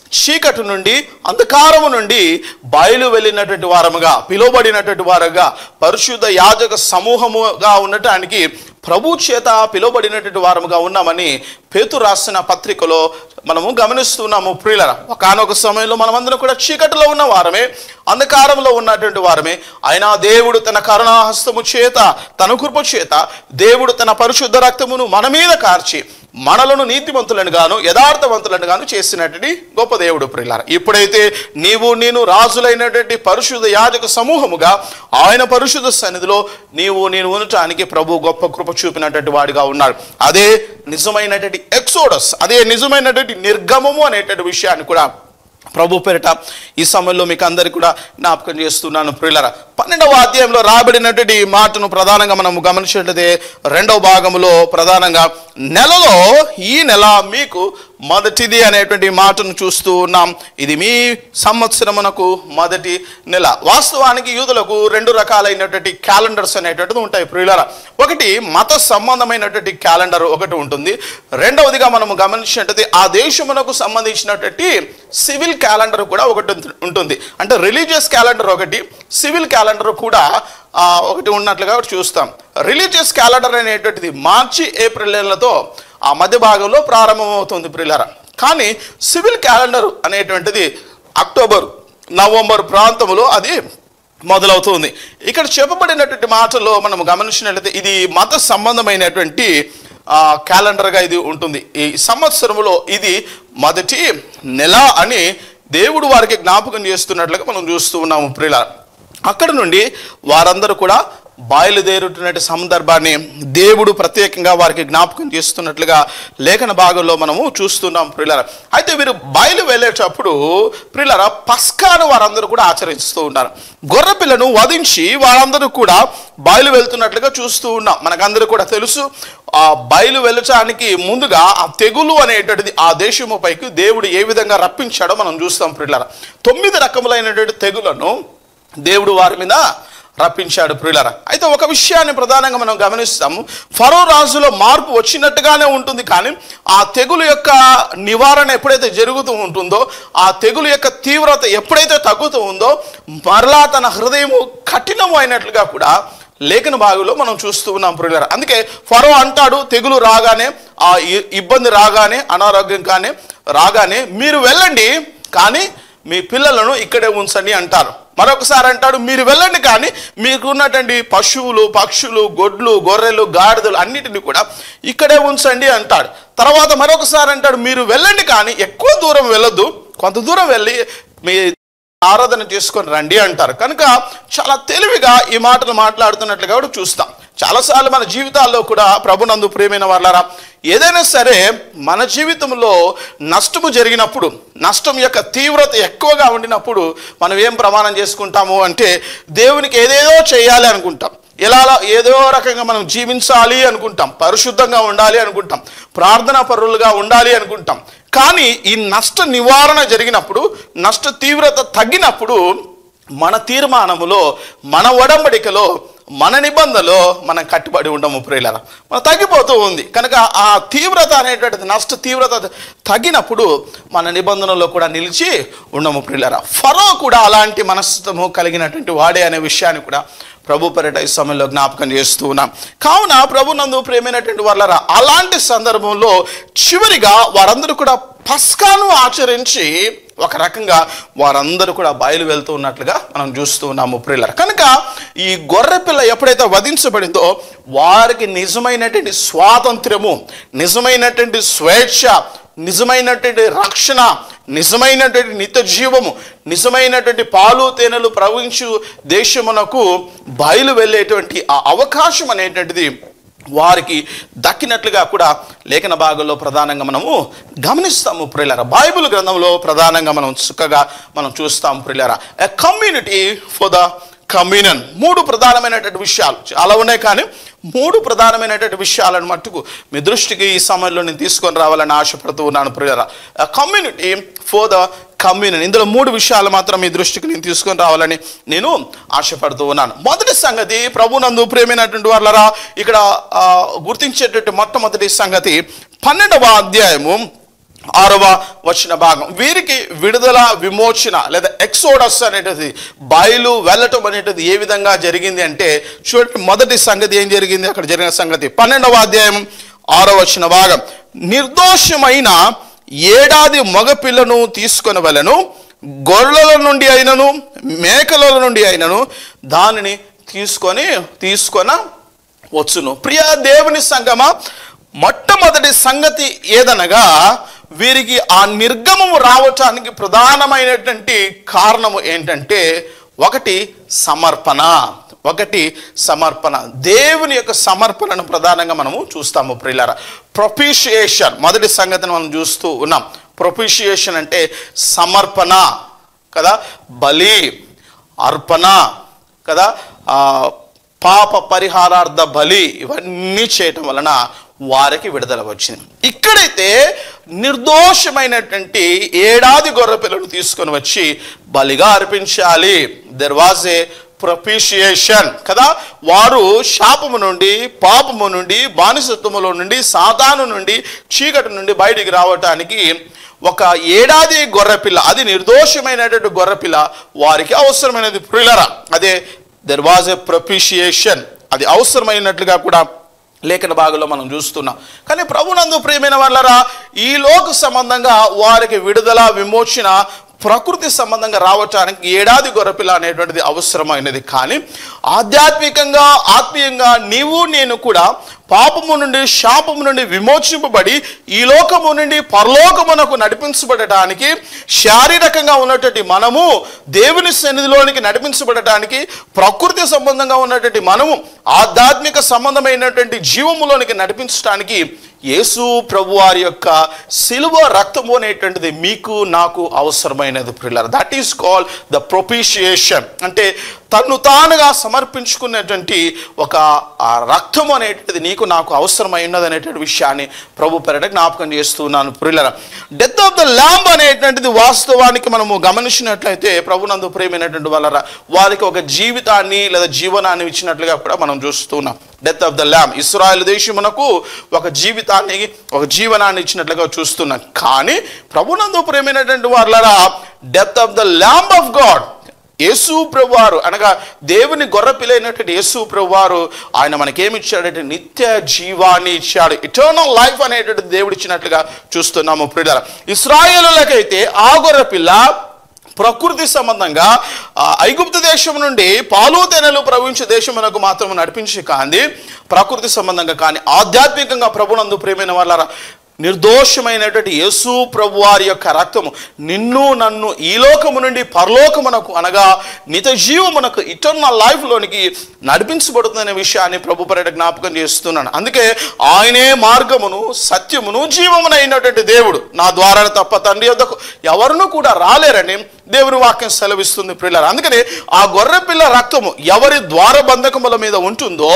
చీకటి నుండి అంధకారము నుండి బయలు వెళ్ళినటువంటి వారముగా పిలువబడినటువంటి వారుగా పరిశుద్ధ యాజక సమూహముగా ఉండటానికి ప్రభు చేత పిలువబడినటువంటి వారముగా ఉన్నామని పేతు రాసిన పత్రికలో మనము గమనిస్తున్నాము ప్రియులర ఒకనొక సమయంలో మనమందరం కూడా చీకటిలో ఉన్న వారమే అంధకారంలో ఉన్నటువంటి వారమే అయినా దేవుడు తన కరుణాహస్తము చేత తన కృప చేత దేవుడు తన పరిశుద్ధ రక్తమును మన మీద కార్చి మనలను నీతిమంతులను గాను యథార్థవంతులను గాను చేసినటువంటి గొప్ప దేవుడు ప్రియులార ఇప్పుడైతే నీవు నేను రాజులైనటువంటి పరిశుద్ధ యాజక సమూహముగా ఆయన పరిశుద్ధ సన్నిధిలో నీవు నేను ఉండటానికి ప్రభు గొప్ప కృప చూపినటువంటి వాడిగా ఉన్నాడు అదే నిజమైనటువంటి ఎక్సోడస్ అదే నిజమైనటువంటి నిర్గమము అనేటువంటి విషయాన్ని కూడా ప్రభు పేరిట ఈ సమయంలో మీకు అందరికీ కూడా జ్ఞాపకం చేస్తున్నాను ప్రియులరా పన్నెండవ అధ్యాయంలో రాబడినటువంటి ఈ మాటను ప్రధానంగా మనం గమనించినట్లయితే రెండవ భాగంలో ప్రధానంగా నెలలో ఈ నెల మీకు మొదటిది అనేటువంటి మాటను చూస్తూ ఉన్నాం ఇది మీ సంవత్సరమునకు మొదటి నెల వాస్తవానికి యూదులకు రెండు రకాలైనటువంటి క్యాలెండర్స్ అనేటువంటిది ఉంటాయి ప్రియులరా ఒకటి మత సంబంధమైనటువంటి క్యాలెండర్ ఒకటి ఉంటుంది రెండవదిగా మనం గమనించినట్లయితే ఆ దేశమునకు సంబంధించినటువంటి సివిల్ క్యాలెండర్ కూడా ఒకటి ఉంటు- ఉంటుంది అంటే రిలీజియస్ క్యాలెండర్ ఒకటి సివిల్ క్యాలెండర్ కూడా ఆ, ఒకటి ఉన్నట్లుగా చూస్తాం రిలీజియస్ క్యాలెండర్ అనేటువంటిది మార్చి ఏప్రిల్ నెలలతో ఆ మధ్య భాగంలో ప్రారంభమవుతుంది ప్రియులరా కానీ సివిల్ క్యాలెండర్ అనేటువంటిది అక్టోబర్ నవంబర్ ప్రాంతంలో అది మొదలవుతుంది ఇక్కడ చెప్పబడినటువంటి మాటల్లో మనం గమనించినట్లయితే ఇది మత సంబంధమైనటువంటి ఆ, క్యాలెండర్గా ఇది ఉంటుంది ఈ సంవత్సరంలో ఇది మొదటి నెల అని దేవుడు వారికి జ్ఞాపకం చేస్తున్నట్లుగా మనం చూస్తూ ఉన్నాము ప్రియుల అక్కడ నుండి వారందరూ కూడా బయలుదేరుతున్నటువంటి సందర్భాన్ని దేవుడు ప్రత్యేకంగా వారికి జ్ఞాపకం చేస్తున్నట్లుగా లేఖన భాగంలో మనము చూస్తున్నాం ప్రియులర అయితే వీరు బయలు వెళ్ళేటప్పుడు ప్రియులర పస్కాను వారందరూ కూడా ఆచరిస్తూ ఉన్నారు గొర్రె పిల్లను వధించి వారందరూ కూడా బయలు వెళ్తున్నట్లుగా చూస్తూ ఉన్నాం మనకందరూ కూడా తెలుసు ఆ బయలు వెళ్ళటానికి ముందుగా ఆ తెగులు అనేటువంటిది ఆ దేశము పైకి దేవుడు ఏ విధంగా రప్పించాడో మనం చూస్తాం ప్రియులర తొమ్మిది రకములైనటువంటి తెగులను దేవుడు వారి మీద రప్పించాడు ప్రియులర అయితే ఒక విషయాన్ని ప్రధానంగా మనం గమనిస్తాము ఫరో రాజులో మార్పు వచ్చినట్టుగానే ఉంటుంది కానీ ఆ తెగులు యొక్క నివారణ ఎప్పుడైతే జరుగుతూ ఉంటుందో ఆ తెగులు యొక్క తీవ్రత ఎప్పుడైతే తగ్గుతూ ఉందో మరలా తన హృదయము కఠినము అయినట్లుగా కూడా లేఖన భాగంలో మనం చూస్తూ ఉన్నాం ప్రియులర అందుకే ఫరో అంటాడు తెగులు రాగానే ఆ ఇ- ఇబ్బంది రాగానే అనారోగ్యం కానీ రాగానే మీరు వెళ్ళండి కానీ మీ పిల్లలను ఇక్కడే ఉంచండి అంటారు మరొకసారి అంటాడు మీరు వెళ్ళండి కానీ మీకున్నటువంటి పశువులు పక్షులు గొడ్లు గొర్రెలు గాడిదలు అన్నిటిని కూడా ఇక్కడే ఉంచండి అంటాడు తర్వాత మరొకసారి అంటాడు మీరు వెళ్ళండి కానీ ఎక్కువ దూరం వెళ్ళొద్దు కొంత దూరం వెళ్ళి మీ ఆరాధన చేసుకొని రండి అంటారు కనుక చాలా తెలివిగా ఈ మాటలు మాట్లాడుతున్నట్లుగా కూడా చూస్తాం చాలాసార్లు మన జీవితాల్లో కూడా ప్రభునందు ప్రియమైన వాళ్ళారా ఏదైనా సరే మన జీవితంలో నష్టము జరిగినప్పుడు నష్టం యొక్క తీవ్రత ఎక్కువగా ఉండినప్పుడు మనం ఏం ప్రమాణం చేసుకుంటాము అంటే దేవునికి ఏదేదో చేయాలి అనుకుంటాం ఎలా ఏదో రకంగా మనం జీవించాలి అనుకుంటాం పరిశుద్ధంగా ఉండాలి అనుకుంటాం ప్రార్థనా పరులుగా ఉండాలి అనుకుంటాం కానీ ఈ నష్ట నివారణ జరిగినప్పుడు నష్ట తీవ్రత తగ్గినప్పుడు మన తీర్మానములో మన ఒడంబడికలో మన నిబంధనలో మనం కట్టుబడి ఉండము ప్రియులరా మనం తగ్గిపోతూ ఉంది కనుక ఆ తీవ్రత అనేటువంటిది నష్ట తీవ్రత తగ్గినప్పుడు మన నిబంధనలో కూడా నిలిచి ఉండము ప్రియులరా ఫరో కూడా అలాంటి మనస్తము కలిగినటువంటి వాడే అనే విషయాన్ని కూడా ప్రభు పరిట ఈ సమయంలో జ్ఞాపకం చేస్తూ ఉన్నాం కావున ప్రభు నందు ప్రేమైనటువంటి వాళ్ళరా అలాంటి సందర్భంలో చివరిగా వారందరూ కూడా పస్కాను ఆచరించి ఒక రకంగా వారందరూ కూడా బయలు వెళ్తూ ఉన్నట్లుగా మనం చూస్తూ ఉన్నాము ప్రియులర్ కనుక ఈ గొర్రె పిల్ల ఎప్పుడైతే వధించబడిందో వారికి నిజమైనటువంటి స్వాతంత్ర్యము నిజమైనటువంటి స్వేచ్ఛ నిజమైనటువంటి రక్షణ నిజమైనటువంటి నిత్య జీవము నిజమైనటువంటి పాలు తేనెలు ప్రవహించు దేశమునకు బయలు వెళ్ళేటువంటి ఆ అవకాశం అనేటువంటిది వారికి దక్కినట్లుగా కూడా లేఖన భాగంలో ప్రధానంగా మనము గమనిస్తాము ప్రియులరా బైబిల్ గ్రంథంలో ప్రధానంగా మనం చక్కగా మనం చూస్తాం ప్రియులరా a community for the communion మూడు ప్రధానమైనటువంటి విషయాలు చాలా ఉన్నాయి కానీ మూడు ప్రధానమైనటువంటి విషయాలను మట్టుకు మీ దృష్టికి ఈ సమయంలో నేను తీసుకొని రావాలని ఆశపడుతూ ఉన్నాను ప్రియులరా కమ్యూనిటీ ఫర్ ద కమ్యూనియన్ ఇందులో మూడు విషయాలు మాత్రం మీ దృష్టికి నేను తీసుకొని రావాలని నేను ఆశపడుతూ ఉన్నాను మొదటి సంగతి ప్రభునందు ప్రేమైనటువంటి వాళ్ళరా ఇక్కడ ఆ, గుర్తించేటటువంటి మొట్టమొదటి సంగతి పన్నెండవ అధ్యాయము ఆరవ వచ్చిన భాగం వీరికి విడుదల విమోచన లేదా ఎక్సోడస్ అనేటిది బయలు వెళ్ళటం అనేటిది ఏ విధంగా జరిగింది అంటే చూడండి మొదటి సంగతి ఏం జరిగింది అక్కడ జరిగిన సంగతి పన్నెండవ అధ్యాయం ఆరవ వచ్చిన భాగం నిర్దోషమైన ఏడాది మగపిల్లను తీసుకొని వెళ్ళను గొర్రెల నుండి అయినను మేకల నుండి అయినను దానిని తీసుకొని తీసుకొన వచ్చును ప్రియ దేవుని సంగమ మొట్టమొదటి సంగతి ఏదనగా వీరికి ఆ నిర్గమము రావటానికి ప్రధానమైనటువంటి కారణము ఏంటంటే ఒకటి సమర్పణ ఒకటి సమర్పణ దేవుని యొక్క సమర్పణను ప్రధానంగా మనము చూస్తాము ప్రియులారా ప్రొపిషియేషన్ మొదటి సంగతిని మనం చూస్తూ ఉన్నాం ప్రొపిషియేషన్ అంటే సమర్పణ కదా బలి అర్పణ కదా ఆ, పాప పరిహారార్థ బలి ఇవన్నీ చేయటం వలన వారికి విడుదల వచ్చింది ఇక్కడైతే నిర్దోషమైనటువంటి ఏడాది గొర్రె పిల్లలు తీసుకొని వచ్చి బలిగా అర్పించాలి దెర్ వాజ్ ఏ ప్రొపిషియేషన్ కదా వారు శాపము నుండి పాపము నుండి బానిసత్వములో నుండి సాతాను నుండి చీకటి నుండి బయటికి రావటానికి ఒక ఏడాది గొర్రెపిల్ల అది నిర్దోషమైనటువంటి గొర్రెపిల్ల వారికి అవసరమైనది ప్రియులరా అదే దెర్ వాజ్ ఎ ప్రొపిషియేషన్ అది అవసరమైనట్లుగా కూడా లేఖన భాగంలో మనం చూస్తున్నాం కానీ ప్రభునందు ప్రియమైన వాళ్ళరా ఈ లోక సంబంధంగా వారికి విడుదల విమోచన ప్రకృతి సంబంధంగా రావటానికి ఏడాది గొర్రెపిల్ల అనేటువంటిది అవసరమైనది కానీ ఆధ్యాత్మికంగా ఆత్మీయంగా నీవు నేను కూడా పాపము నుండి శాపము నుండి విమోచింపబడి ఈ లోకము నుండి పరలోకమునకు నడిపించబడటానికి శారీరకంగా ఉన్నటువంటి మనము దేవుని సన్నిధిలోనికి నడిపించబడటానికి ప్రకృతి సంబంధంగా ఉన్నటువంటి మనము ఆధ్యాత్మిక సంబంధమైనటువంటి జీవములోనికి నడిపించడానికి యేసు ప్రభు వారి యొక్క సిలువ రక్తము అనేటువంటిది మీకు నాకు అవసరమైనది ప్రిల్లర్ that is call the propitiation అంటే తను తానుగా సమర్పించుకున్నటువంటి ఒక ఆ రక్తం అనేటువంటిది నీకు నాకు అవసరమైనది అనేటువంటి విషయాన్ని ప్రభు పెరట జ్ఞాపకం చేస్తున్నాను ప్రిల్లర డెత్ ఆఫ్ ద ల్యాంబ్ అనేటువంటిది వాస్తవానికి మనము గమనించినట్లయితే ప్రభునందు ప్రేమైనటువంటి వాళ్ళ వారికి ఒక జీవితాన్ని లేదా జీవనాన్ని ఇచ్చినట్లుగా కూడా మనం చూస్తున్నాం death of the lamb Israel దేశమునకు ఒక జీవితాన్ని ఒక జీవనాన్ని ఇచ్చినట్లుగా చూస్తున్నాం కానీ ప్రభునందు ప్రేమైనటువంటి వాళ్ళ death of the lamb of God Yesu ప్రభువారు అనగా దేవుని గొర్రెపిల్లైనటువంటి యేసు ప్రభువారు ఆయన మనకేమి ఇచ్చాడంటే నిత్య జీవాన్ని ఇచ్చాడు ఇటర్నల్ లైఫ్ అనేటువంటి దేవుడు ఇచ్చినట్లుగా చూస్తున్నాము ప్రియుల ఇస్రాయేలులకైతే ఆ గొర్రెపిల్ల ప్రకృతి సంబంధంగా ఆ, ఐగుప్తు దేశం నుండి పాలు తెనలు ప్రవహించే దేశమునకు మాత్రం నడిపించి కాంది ప్రకృతి సంబంధంగా కానీ ఆధ్యాత్మికంగా ప్రభునందు ప్రేమైన వాళ్ళ నిర్దోషమైనటువంటి యేసు ప్రభు వారి యొక్క రక్తము నిన్ను నన్ను ఈ లోకము నుండి పరలోకమునకు అనగా నిత జీవమునకు ఇటర్నల్ లైఫ్లోనికి నడిపించబడుతుందనే విషయాన్ని ప్రభు పర్యట జ్ఞాపకం చేస్తున్నాను అందుకే ఆయనే మార్గమును సత్యమును జీవమునైనటువంటి దేవుడు నా ద్వారా తప్ప తండ్రి యొద్దకు ఎవరును కూడా రాలేరని దేవుని వాక్యం సెలవిస్తుంది పిల్లలు అందుకని ఆ గొర్రె పిల్ల రక్తము ఎవరి ద్వారబంధకముల మీద ఉంటుందో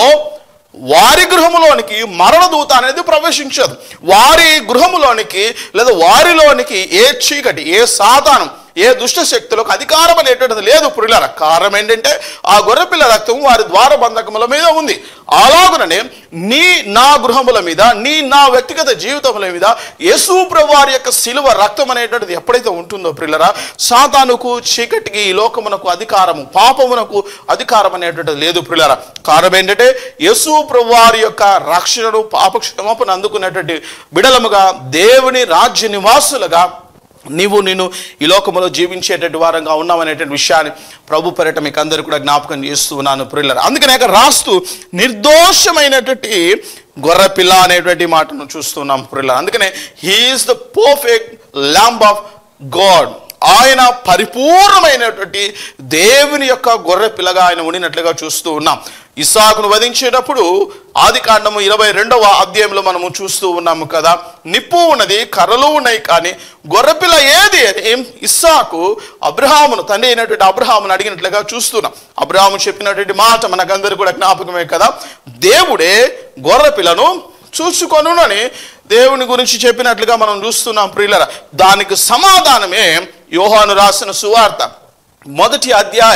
వారి గృహములోనికి మరణదూత అనేది ప్రవేశించదు వారి గృహములోనికి లేదా వారిలోనికి ఏ చీకటి ఏ సాతానం ఏ దుష్ట శక్తులకు అధికారం అనేటువంటిది లేదు పురులార కారణం ఏంటంటే ఆ గొర్రెపిల్ల రక్తం వారి ద్వార బంధకముల మీద ఉంది అలాగుననే నీ నా గృహముల మీద నీ నా వ్యక్తిగత జీవితముల మీద యేసు ప్రభు వారి యొక్క సిలువ రక్తం అనేటువంటిది ఎప్పుడైతే ఉంటుందో ప్రిల్లరా సాతానుకు చీకటికి ఈ లోకమునకు అధికారము పాపమునకు అధికారం అనేటువంటిది లేదు ప్రిల్లరా కారణం ఏంటంటే యేసు ప్రభు వారి యొక్క రక్షణను పాప క్షమాపణ అందుకున్నటువంటి బిడలముగా దేవుని రాజ్య నివాసులుగా నీవు నేను ఈ లోకములో జీవించేటటువంటి వారంగా ఉన్నామనేటువంటి విషయాన్ని ప్రభు పెరట మీకు అందరూ కూడా జ్ఞాపకం చేస్తూ ఉన్నాను ప్రిల్లర్ అందుకనే అక్కడ రాస్తూ నిర్దోషమైనటువంటి గొర్రెపిల్ల అనేటువంటి మాటను చూస్తున్నాం ప్రిల్లర్ అందుకనే he is the perfect lamb of God ఆయన పరిపూర్ణమైనటువంటి దేవుని యొక్క గొర్రె పిల్లగా ఆయన ఉండినట్లుగా చూస్తూ ఉన్నాం ఇసాకును వధించేటప్పుడు ఆది కాండము ఇరవై రెండవ అధ్యాయంలో మనము చూస్తూ ఉన్నాము కదా నిప్పు ఉన్నది కర్రలు ఉన్నాయి కానీ గొర్రెపిల్ల ఏది అని ఇస్సాకు అబ్రహామును తండ్రి అయినటువంటి అబ్రహామును అడిగినట్లుగా చూస్తున్నాం అబ్రహాము చెప్పినటువంటి మాట మనకందరూ కూడా జ్ఞాపకమే కదా దేవుడే గొర్రెపిల్లను చూసుకొనునని దేవుని గురించి చెప్పినట్లుగా మనం చూస్తున్నాం ప్రియులర దానికి సమాధానమే యోహాను రాసిన సువార్త మొదటి అధ్యాయం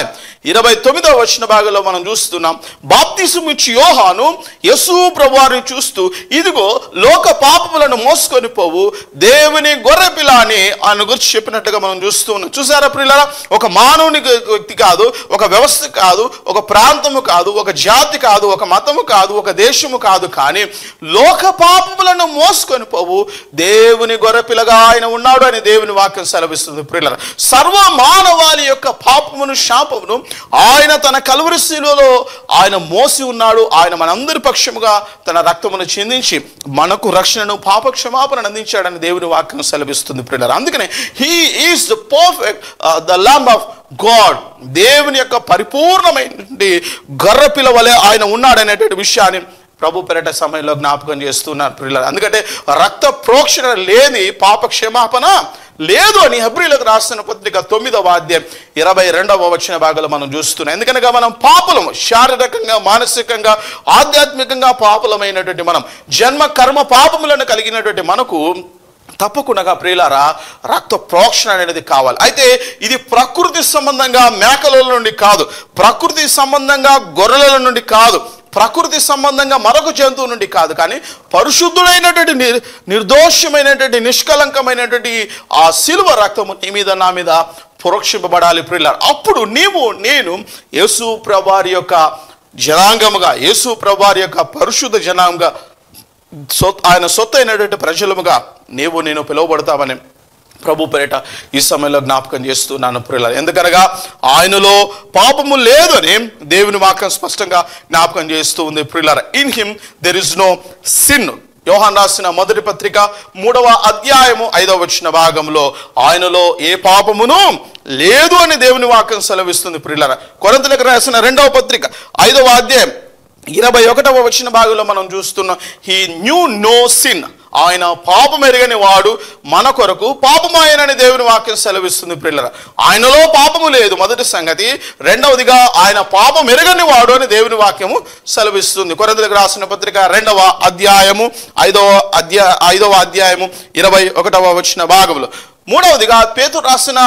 ఇరవై తొమ్మిదవ వచ్చిన భాగంలో మనం చూస్తున్నాం బాప్తిసం ఇచ్చి యోహాను యశు ప్రభువారిని చూస్తూ ఇదిగో లోక పాపములను మోసుకొని పోవు దేవుని గొర్రె పిల్ల అని ఆయన గురించి చెప్పినట్టుగా మనం చూస్తూ ఉన్నాం చూసారా ప్రియులారా ఒక మానవుని వ్యక్తి కాదు ఒక వ్యవస్థ కాదు ఒక ప్రాంతము కాదు ఒక జాతి కాదు ఒక మతము కాదు ఒక దేశము కాదు కానీ లోక పాపములను మోసుకొని పోవు దేవుని గొర్రె పిల్లగా ఆయన ఉన్నాడు అని దేవుని వాక్యం సెలవిస్తుంది ప్రియులరా సర్వ మానవాళి యొక్క పాపమును శాపమును ఆయన తన కలువరి శిలువలో ఆయన మోసి ఉన్నాడు ఆయన మనందరి పక్షముగా తన రక్తమును చిందించి మనకు రక్షణను పాప క్షమాపణ అందించాడని దేవుని వాక్యం సెలవిస్తుంది ప్రియులరా అందుకనే he is the perfect the lamb of God దేవుని యొక్క పరిపూర్ణమైనటువంటి గర్ర పిలవలే ఆయన ఉన్నాడనేటువంటి విషయాన్ని ప్రభు పెరట సమయంలో జ్ఞాపకం చేస్తున్నారు ప్రియులారా ఎందుకంటే రక్త ప్రోక్షణ లేని పాప క్షమాపణ లేదు అని హబ్రిలకు రాసిన పత్రిక తొమ్మిదవ అధ్యాయం ఇరవై రెండవ వచ్చిన భాగంలో మనం చూస్తున్నాం ఎందుకనగా మనం పాపులము శారీరకంగా మానసికంగా ఆధ్యాత్మికంగా పాపులమైనటువంటి మనం జన్మ కర్మ పాపములను కలిగినటువంటి మనకు తప్పకుండా ప్రియులారా రక్త ప్రోక్షణ అనేది కావాలి అయితే ఇది ప్రకృతి సంబంధంగా మేకల నుండి కాదు ప్రకృతి సంబంధంగా గొర్రెల నుండి కాదు ప్రకృతి సంబంధంగా మరొక జంతువు నుండి కాదు కానీ పరిశుద్ధుడైనటువంటి నిర్ నిర్దోషమైనటువంటి నిష్కలంకమైనటువంటి ఆ సిలువ రక్తము నీ మీద నా మీద పురోక్షింపబడాలి ప్రియులారా అప్పుడు నీవు నేను యేసు ప్రభారి యొక్క జనాంగముగా యేసు ప్రభారి యొక్క పరిశుద్ధ జనాంగంగా సొత్ ఆయన సొత్తు అయినటువంటి ప్రజలముగా నీవు నేను పిలువబడతామని ప్రభు పేరిట ఈ సమయంలో జ్ఞాపకం చేస్తున్నాను ప్రియుల ఎందుకనగా ఆయనలో పాపము లేదని దేవుని వాక్యం స్పష్టంగా జ్ఞాపకం చేస్తూ ఉంది ప్రియులర in him there is no sin Yohan రాసిన మొదటి పత్రిక మూడవ అధ్యాయము ఐదవ వచ్చిన భాగంలో ఆయనలో ఏ పాపమును లేదు అని దేవుని వాక్యం సెలవిస్తుంది ప్రియులర కొరంతలకు రాసిన రెండవ పత్రిక ఐదవ అధ్యాయం ఇరవై ఒకటవ వచ్చిన భాగంలో మనం చూస్తున్నాం హీ న్యూ నో సిన్ ఆయన పాపం ఎరగని వాడు మన కొరకు పాపమాయనని దేవుని వాక్యం సెలవిస్తుంది పిల్లల ఆయనలో పాపము లేదు మొదటి సంగతి రెండవదిగా ఆయన పాపం ఎరగని వాడు అని దేవుని వాక్యము సెలవిస్తుంది కొరందులకు రాసిన పత్రిక రెండవ అధ్యాయము ఐదవ అధ్యాయ ఐదవ అధ్యాయము ఇరవై ఒకటవ వచ్చిన భాగంలో మూడవదిగా పేతు రాసిన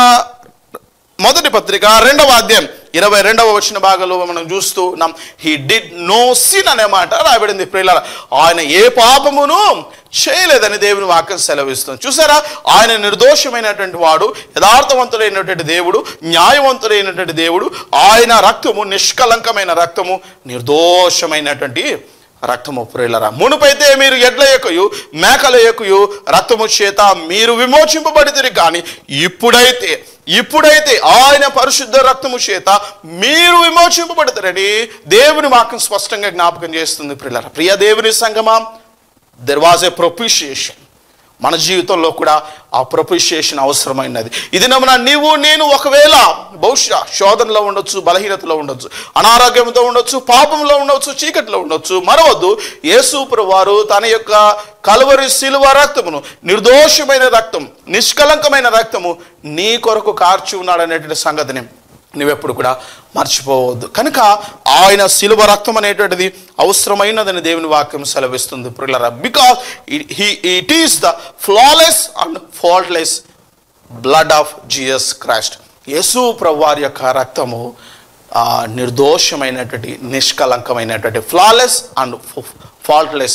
మొదటి పత్రిక రెండవ అధ్యాయం ఇరవై రెండవ వచ్చిన భాగంలో మనం చూస్తూ ఉన్నాం హీ డిడ్ నో సిన్ అనే మాట రాబడింది ప్రియుల ఆయన ఏ పాపమును చేయలేదని దేవుని వాక్యం సెలవిస్తుంది చూసారా ఆయన నిర్దోషమైనటువంటి వాడు యథార్థవంతుడైనటువంటి దేవుడు న్యాయవంతుడైనటువంటి దేవుడు ఆయన రక్తము నిష్కలంకమైన రక్తము నిర్దోషమైనటువంటి రక్తము ప్రియులరా మునుపైతే మీరు ఎడ్ల యొక్కయు మేకల యొక్కయు రక్తము చేత మీరు విమోచింపబడితే కానీ ఇప్పుడైతే ఇప్పుడైతే ఆయన పరిశుద్ధ రక్తము చేత మీరు విమోచింపబడతారని దేవుని వాక్యం స్పష్టంగా జ్ఞాపకం చేస్తుంది ప్రియులరా ప్రియ దేవుని సంగమా దెర్ వాజ్ ఏ ప్రొపిషియేషన్ మన జీవితంలో కూడా ఆ ప్రొపిషియేషన్ అవసరమైనది ఇది నమ్మున నీవు నేను ఒకవేళ బహుశా శోధనలో ఉండొచ్చు బలహీనతలో ఉండొచ్చు అనారోగ్యంతో ఉండొచ్చు పాపంలో ఉండొచ్చు చీకటిలో ఉండొచ్చు మరవద్దు యేసూపురు వారు తన యొక్క కలువరి శిలువ రక్తమును నిర్దోషమైన రక్తం నిష్కలంకమైన రక్తము నీ కొరకు కార్చి ఉన్నాడనేటువంటి సంగతిని నువ్వెప్పుడు కూడా మర్చిపోవద్దు కనుక ఆయన శిలువ రక్తం అనేటువంటిది అవసరమైనదని దేవుని వాక్యం సెలవిస్తుంది ప్రిల్లరా because it is the flawless and faultless blood of Jesus Christ Yesu ప్రభువారి యొక్క రక్తము ఆ, నిర్దోషమైనటువంటి నిష్కలంకమైనటువంటి flawless and faultless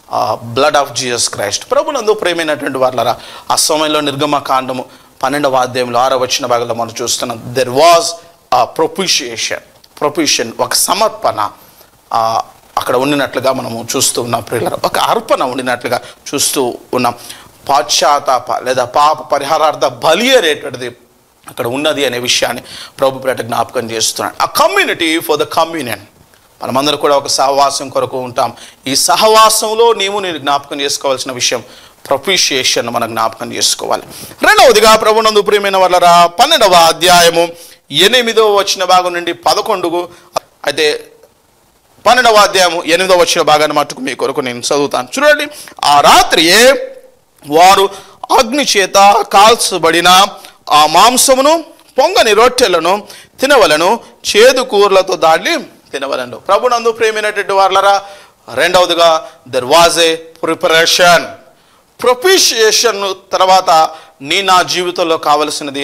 blood of Jesus Christ ప్రభునందు ప్రేమైనటువంటి వాళ్ళరా ఆ సమయంలో నిర్గమకాండము పన్నెండవ అధ్యాయంలో ఆరో వచ్చిన భాగంలో మనం చూస్తున్నాం దెర్ వాజ్ ఆ ప్రొపిషియేషన్ ప్రొపిషన్ ఒక సమర్పణ ఆ, అక్కడ ఉండినట్లుగా మనము చూస్తూ ఉన్నాం ప్రియులరా ఒక అర్పణ ఉండినట్లుగా చూస్తూ ఉన్నాం పాశ్చాత్తాప లేదా పాప పరిహారార్థ బలి అనేటువంటిది అక్కడ ఉన్నది అనే విషయాన్ని ప్రభు పేట జ్ఞాపకం చేస్తున్నాడు ఆ కమ్యూనిటీ ఫర్ ద కమ్యూనియన్ మనమందరం కూడా ఒక సహవాసం కొరకు ఉంటాం ఈ సహవాసంలో నీవు నేను జ్ఞాపకం చేసుకోవాల్సిన విషయం ప్రొపిషియేషన్ మనం జ్ఞాపకం చేసుకోవాలి రెండవదిగా ప్రభునందు ప్రియమైన వాళ్ళరా పన్నెండవ అధ్యాయము ఎనిమిదవ వచ్చిన భాగం నుండి పదకొండుకు అయితే పన్నెండవ అధ్యాయము ఎనిమిదవ వచ్చిన భాగాన్ని మట్టుకు మీ కొరకు నేను చదువుతాను చూడండి ఆ రాత్రియే వారు అగ్ని చేత కాల్చబడిన ఆ మాంసమును పొంగని రొట్టెలను తినవలను చేదు కూరలతో దాడి తినవలను ప్రభునందు ప్రేమైనటువంటి వాళ్ళరా రెండవదిగా there was a preparation propitiation తర్వాత నీ నా జీవితంలో కావలసినది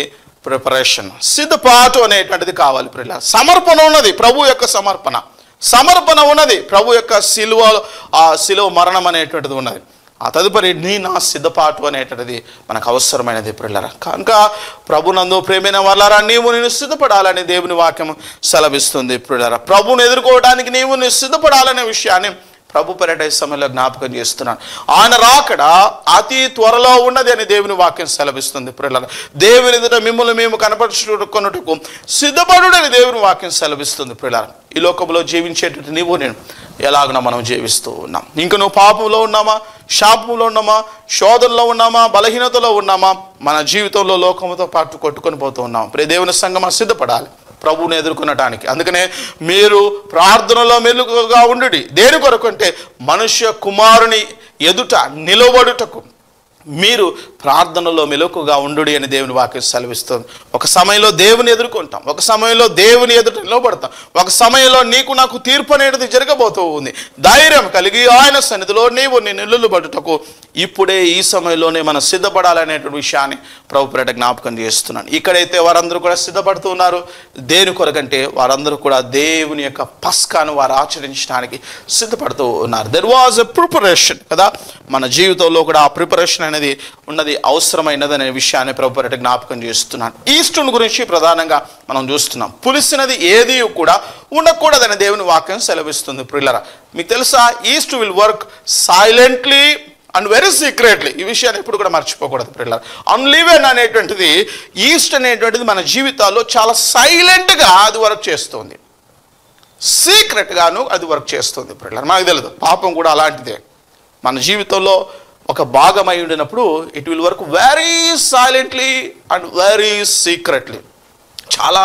ప్రిపరేషన్ సిద్ధపాటు అనేటువంటిది కావాలి ప్రియుల సమర్పణ ఉన్నది ప్రభు యొక్క సమర్పణ సమర్పణ ఉన్నది ప్రభు యొక్క సిలువ ఆ సిలువ మరణం అనేటువంటిది ఉన్నది ఆ తదుపరి నీ నా సిద్ధపాటు అనేటువంటిది మనకు అవసరమైనది ప్రిల్లరా కనుక ప్రభునందు ప్రేమైన వాళ్ళరా నీవు నేను సిద్ధపడాలని దేవుని వాక్యం సెలవిస్తుంది ప్రిల్లరా ప్రభుని ఎదుర్కోవడానికి నీవు నువ్వు సిద్ధపడాలనే విషయాన్ని ప్రభు పర్యటన సమయంలో జ్ఞాపకం చేస్తున్నాను ఆయన రాకడ అతి త్వరలో ఉన్నది అని దేవుని వాక్యం సెలవిస్తుంది ప్రిల్లర దేవుని ఎదుట మిమ్మల్ని మేము కనపరుచుకున్నట్టుకు సిద్ధపడుడని దేవుని వాక్యం సెలవిస్తుంది ప్రిల్లర ఈ లోకంలో జీవించేటట్టు నీవు నేను ఎలాగనో మనం జీవిస్తూ ఉన్నాం ఇంక నువ్వు పాపంలో ఉన్నామా శాపంలో ఉన్నామా శోధనలో ఉన్నామా బలహీనతలో ఉన్నామా మన జీవితంలో లోకంతో పాటు కొట్టుకొని పోతూ ఉన్నాం ప్రే దేవుని సంగమా సిద్ధపడాలి ప్రభువుని ఎదుర్కొనటానికి అందుకనే మీరు ప్రార్థనలో మెలుగుగా ఉండుడి దేని కొరకు అంటే మనుష్య కుమారుని ఎదుట నిలబడుటకు మీరు ప్రార్థనలో మెలకుగా ఉండుడి అని దేవుని వాక్యం సెలవిస్తుంది ఒక సమయంలో దేవుని ఎదుర్కొంటాం ఒక సమయంలో దేవుని ఎదుట నిలబడతాం ఒక సమయంలో నీకు నాకు తీర్పు అనేది జరగబోతూ ఉంది ధైర్యం కలిగి ఆయన సన్నిధిలో నీవు నీ నిల్లుబడుటకు ఇప్పుడే ఈ సమయంలోనే మనం సిద్ధపడాలనేటువంటి విషయాన్ని ప్రభు పేరట జ్ఞాపకం చేస్తున్నాను ఇక్కడైతే వారందరూ కూడా సిద్ధపడుతూ ఉన్నారు దేని కొరకంటే వారందరూ కూడా దేవుని యొక్క పస్కాను వారు ఆచరించడానికి సిద్ధపడుతూ ఉన్నారు దెర్ వాజ్ ఎ ప్రిపరేషన్ కదా మన జీవితంలో కూడా ఆ ప్రిపరేషన్ అనేది ఉన్నది అవసరమైనది అనే విషయాన్ని ప్రభు పేరట జ్ఞాపకం చేస్తున్నాను ఈస్టుని గురించి ప్రధానంగా మనం చూస్తున్నాం పులిసినది ఏది కూడా ఉండకూడదని దేవుని వాక్యం సెలవిస్తుంది ప్రిల్లరా మీకు తెలుసా yeast will work silently and very secretly ఈ విషయాన్ని ఎప్పుడు కూడా మర్చిపోకూడదు పిల్లలు అన్లివెన్ అనేటువంటిది ఈస్ట్ అనేటువంటిది మన జీవితాల్లో చాలా సైలెంట్గా అది వర్క్ చేస్తుంది సీక్రెట్గాను అది వర్క్ చేస్తుంది పిల్లలు మనకు తెలియదు పాపం కూడా అలాంటిదే మన జీవితంలో ఒక భాగమై ఉండినప్పుడు it will work very silently and very secretly చాలా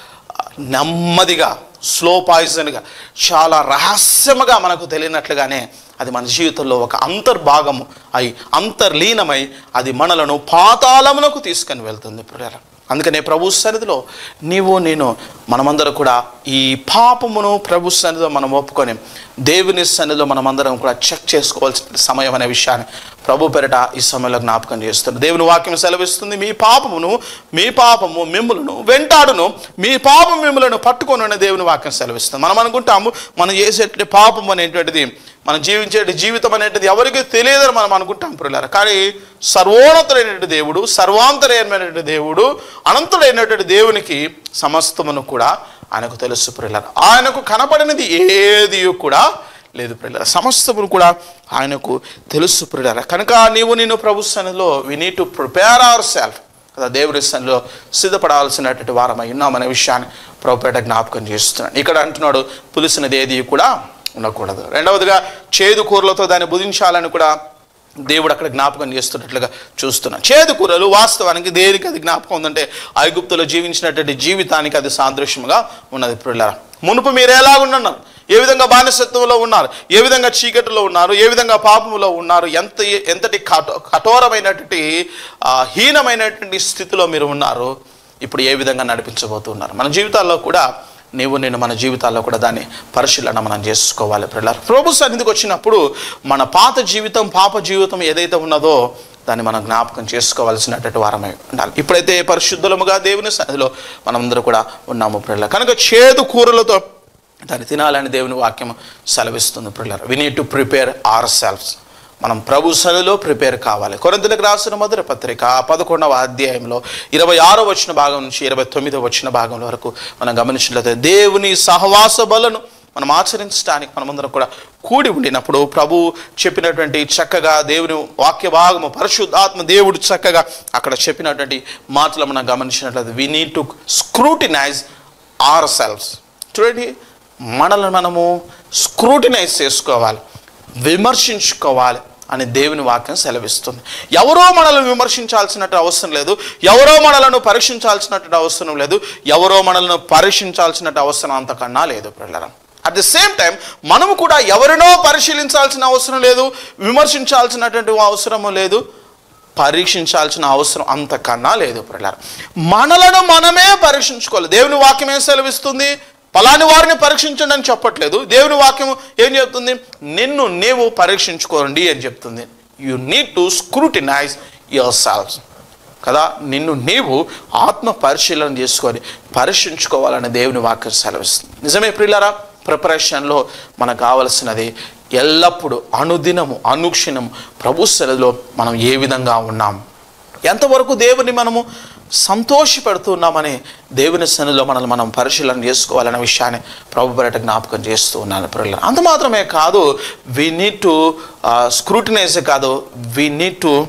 నెమ్మదిగా స్లో పాయిజన్గా చాలా రహస్యముగా మనకు తెలియనట్లుగానే అది మన జీవితంలో ఒక అంతర్భాగము అయి అంతర్లీనమై అది మనలను పాతాళమునకు తీసుకొని వెళ్తుంది ప్రియుల అందుకనే ప్రభు సన్నిధిలో నీవు నేను మనమందరం కూడా ఈ పాపమును ప్రభు సన్నిధిలో మనం ఒప్పుకొని దేవుని సన్నిధిలో మనమందరం కూడా చెక్ చేసుకోవాల్సిన సమయం అనే విషయాన్ని ప్రభు పెరట ఈ సమయంలో జ్ఞాపకం చేస్తుంది దేవుని వాక్యం సెలవిస్తుంది మీ పాపమును మీ పాపము మిమ్ములను వెంటాడును మీ పాపం మిమ్మలను పట్టుకొని ఉన్న దేవుని వాక్యం సెలవిస్తుంది మనం అనుకుంటాము మనం చేసేటువంటి పాపం అనేటువంటిది మనం జీవించే జీవితం అనేటిది ఎవరికి తెలియదని మనం అనుకుంటాం పిల్లలు కానీ సర్వోన్నతుడైనటువంటి దేవుడు సర్వాంతరైనటువంటి దేవుడు అనంతుడైనటువంటి దేవునికి సమస్తమును కూడా ఆయనకు తెలుసు పిల్లలు ఆయనకు కనపడినది ఏది కూడా లేదు ప్రియుల సమస్తమును కూడా ఆయనకు తెలుసు ప్రియుల కనుక నీవు నేను ప్రభు సన్నిధిలో we need to prepare our self కదా దేవుడి సన్నిధిలో సిద్ధపడాల్సినటువంటి వారమై ఉన్నామనే విషయాన్ని ప్రభుపేట జ్ఞాపకం చేస్తున్నాడు ఇక్కడ అంటున్నాడు పులిసినది ఏది కూడా ఉండకూడదు రెండవదిగా చేదు కూరలతో దాన్ని బుధించాలని కూడా దేవుడు అక్కడ జ్ఞాపకం చేస్తున్నట్లుగా చూస్తున్నాం చేదు కూరలు వాస్తవానికి దేనికి అది జ్ఞాపకం ఉందంటే ఐగుప్తులో జీవించినటువంటి జీవితానికి అది సాదృశ్యంగా ఉన్నది పిల్లల మునుపు మీరు ఎలాగున్నారు ఏ విధంగా బానిసత్వంలో ఉన్నారు ఏ విధంగా చీకటిలో ఉన్నారు ఏ విధంగా పాపములో ఉన్నారు ఎంత ఎంతటి కఠో కఠోరమైనటువంటి ఆ, హీనమైనటువంటి స్థితిలో మీరు ఉన్నారు ఇప్పుడు ఏ విధంగా నడిపించబోతున్నారు మన జీవితాల్లో కూడా నీవు నేను మన జీవితాల్లో కూడా దాన్ని పరిశీలన మనం చేసుకోవాలి పిల్లలు ప్రభు సన్నిధికి వచ్చినప్పుడు మన పాత జీవితం పాప జీవితం ఏదైతే ఉన్నదో దాన్ని మనం జ్ఞాపకం చేసుకోవాల్సినటువంటి వారమై ఉండాలి ఇప్పుడైతే పరిశుద్ధులముగా దేవుని సన్నిధిలో మనమందరూ కూడా ఉన్నాము పిల్లలు కనుక చేదు కూరలతో దాన్ని తినాలని దేవుని వాక్యం సెలవిస్తుంది పిల్లలు we need to prepare our selfs మనం ప్రభు సన్నిధిలో ప్రిపేర్ కావాలి కొరంతలకు రాసిన మొదటి పత్రిక పదకొండవ అధ్యాయంలో ఇరవై ఆరో వచ్చిన భాగం నుంచి ఇరవై తొమ్మిదో వచ్చిన భాగం వరకు మనం గమనించినట్లయితే దేవుని సహవాస బలను మనం ఆచరించడానికి మనమందరం కూడా కూడి ఉండినప్పుడు ప్రభు చెప్పినటువంటి చక్కగా దేవుని వాక్య భాగము పరిశుద్ధాత్మ దేవుడు చక్కగా అక్కడ చెప్పినటువంటి మాటలు మనం గమనించినట్లయితే we need to scrutinize our selfs చూడండి మనల్ని మనము స్క్రూటినైజ్ చేసుకోవాలి విమర్శించుకోవాలి అని దేవుని వాక్యం సెలవిస్తుంది ఎవరో మనల్ని విమర్శించాల్సినట్టు అవసరం లేదు ఎవరో మనలను పరీక్షించాల్సినట్టు అవసరం లేదు ఎవరో మనల్ని పరీక్షించాల్సినట్టు అవసరం అంతకన్నా లేదు పిల్లల అట్ ది సేమ్ టైం మనము కూడా ఎవరినో పరిశీలించాల్సిన అవసరం లేదు విమర్శించాల్సినటువంటి అవసరము లేదు పరీక్షించాల్సిన అవసరం అంతకన్నా లేదు పిల్లలు మనలను మనమే పరీక్షించుకోవాలి దేవుని వాక్యం ఏం సెలవిస్తుంది పలాని వారిని పరీక్షించండి అని చెప్పట్లేదు దేవుని వాక్యం ఏం చెప్తుంది నిన్ను నీవు పరీక్షించుకోండి అని చెప్తుంది you need to scrutinize your self కదా నిన్ను నీవు ఆత్మ పరిశీలన చేసుకొని పరీక్షించుకోవాలని దేవుని వాక్యం సెలవిస్తుంది నిజమే ప్రియులారా ప్రిపరేషన్లో మనకు కావలసినది ఎల్లప్పుడూ అనుదినము అనుక్షణము ప్రభు సన్నిధిలో మనం ఏ విధంగా ఉన్నాం ఎంతవరకు దేవుని మనము సంతోషపెడుతున్నామని దేవుని సన్నిధిలో మనల్ని మనం పరిశీలన చేసుకోవాలనే విషయాన్ని ప్రభు పర్యట జ్ఞాపకం చేస్తూ ఉన్నాను పిల్లలు అంత మాత్రమే కాదు వి నీడ్ టు స్క్రూటినైజ్ కాదు we need to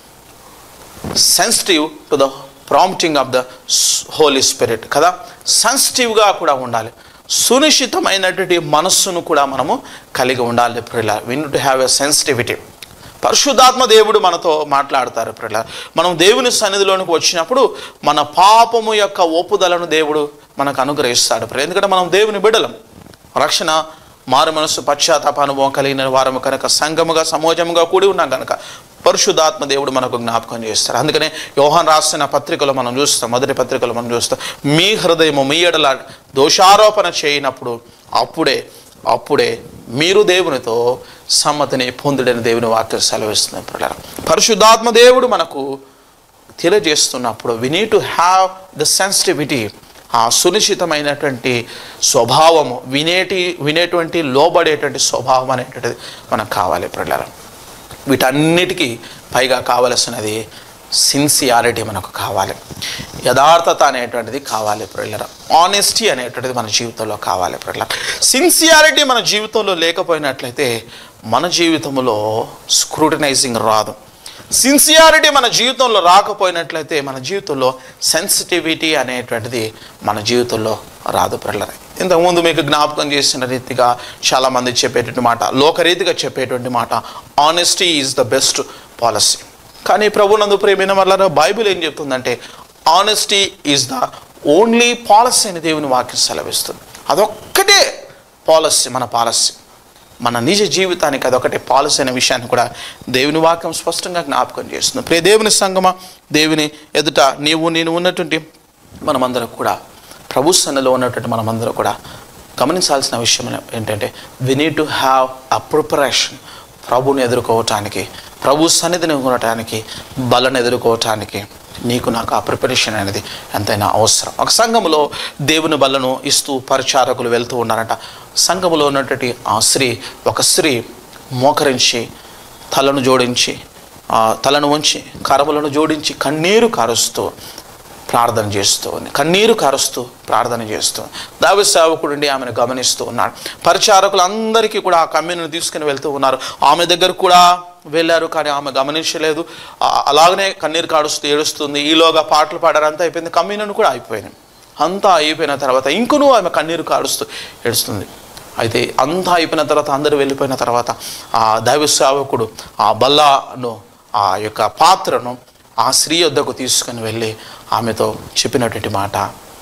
sensitive to the prompting of the Holy Spirit కదా సెన్సిటివ్గా కూడా ఉండాలి సునిశ్చితమైనటువంటి మనస్సును కూడా మనము కలిగి ఉండాలి ప్రిల్ల we to have a sensitivity పరిశుద్ధాత్మ దేవుడు మనతో మాట్లాడతారు ప్రిల్ల మనం దేవుని సన్నిధిలోనికి వచ్చినప్పుడు మన పాపము యొక్క ఒప్పుదలను దేవుడు మనకు అనుగ్రహిస్తాడు ప్రియ ఎందుకంటే మనం దేవుని బిడలం రక్షణ మారు మనసు పశ్చాత్తాప అనుభవం కలిగిన వారము కనుక సంఘముగా సమూహముగా కూడి ఉన్నాం కనుక పరిశుద్ధాత్మ దేవుడు మనకు జ్ఞాపకం చేస్తారు అందుకనే యోహాన్ రాసిన పత్రికలో మనం చూస్తాం మొదటి పత్రికలో మనం చూస్తాం మీ హృదయము మీ ఎడల దోషారోపణ చేయనప్పుడు అప్పుడే అప్పుడే మీరు దేవునితో సమ్మతిని పొందుడని దేవుని వాక్యం సెలవిస్తుంది పిల్లలు పరిశుద్ధాత్మ దేవుడు మనకు తెలియజేస్తున్నప్పుడు we need to have the sensitivity ఆ సునిశ్చితమైనటువంటి స్వభావము వినేటి వినేటువంటి లోబడేటువంటి స్వభావం అనేటువంటిది మనకు కావాలి పిల్లలు వీటన్నిటికీ పైగా కావలసినది సిన్సియారిటీ మనకు కావాలి యథార్థత అనేటువంటిది కావాలి పిల్లల ఆనెస్టీ అనేటువంటిది మన జీవితంలో కావాలి పిల్లల సిన్సియారిటీ మన జీవితంలో లేకపోయినట్లయితే మన జీవితంలో స్క్రూటినైజింగ్ రాదు సిన్సియారిటీ మన జీవితంలో రాకపోయినట్లయితే మన జీవితంలో సెన్సిటివిటీ అనేటువంటిది మన జీవితంలో రాదు పిల్లలు ఇంతకుముందు మీకు జ్ఞాపకం చేసిన రీతిగా చాలామంది చెప్పేటువంటి మాట లోకరీతిగా చెప్పేటువంటి మాట honesty is the best policy కానీ ప్రభునందు ప్రేమైన వల్ల బైబిల్ ఏం చెప్తుందంటే honesty is the only policy అని దేవుని వాక్యం సెలవిస్తుంది అదొక్కటే పాలసీ మన పాలసీ మన నిజ జీవితానికి అదొకటి పాలసీ అనే విషయాన్ని కూడా దేవుని వాక్యం స్పష్టంగా జ్ఞాపకం చేస్తుంది ప్రియ దేవుని సంగమ దేవుని ఎదుట నీవు నేను ఉన్నటువంటి మనమందరం కూడా ప్రభు సన్నలో ఉన్నటువంటి మనమందరం కూడా గమనించాల్సిన విషయం ఏంటంటే we need to have a preparation ప్రభుని ఎదుర్కోవటానికి ప్రభు సన్నిధిని ఉండటానికి బలను ఎదుర్కోవటానికి నీకు నాకు ఆ ప్రిపరేషన్ అనేది ఎంతైనా అవసరం ఒక సంఘములో దేవుని బలను ఇస్తూ పరిచారకులు వెళ్తూ ఉన్నారంట సంఘములో ఉన్నటువంటి ఆ స్త్రీ ఒక స్త్రీ మోకరించి తలను జోడించి ఆ తలను ఉంచి కరములను జోడించి కన్నీరు కారుస్తూ ప్రార్థన చేస్తూ ఉంది కన్నీరు కారుస్తూ ప్రార్థన చేస్తూ దావి సేవకుడు ఆమెను గమనిస్తూ ఉన్నాడు పరిచారకులు అందరికీ కూడా ఆ కమ్యూనిని తీసుకుని వెళ్తూ ఉన్నారు ఆమె దగ్గర కూడా వెళ్ళారు కానీ ఆమె గమనించలేదు ఆ- అలాగనే కన్నీరు కాడుస్తూ ఏడుస్తుంది ఈలోగా పాటలు పాడారు అంతా అయిపోయింది కమ్యూనిని కూడా అయిపోయింది అంతా అయిపోయిన తర్వాత ఇంకనూ ఆమె కన్నీరు కాడుస్తూ ఏడుస్తుంది అయితే అంతా అయిపోయిన తర్వాత అందరూ వెళ్ళిపోయిన తర్వాత ఆ దైవ సేవకుడు ఆ బల్లాను ఆ యొక్క పాత్రను ఆ స్త్రీ వద్దకు తీసుకుని వెళ్ళి ఆమెతో చెప్పినటువంటి మాట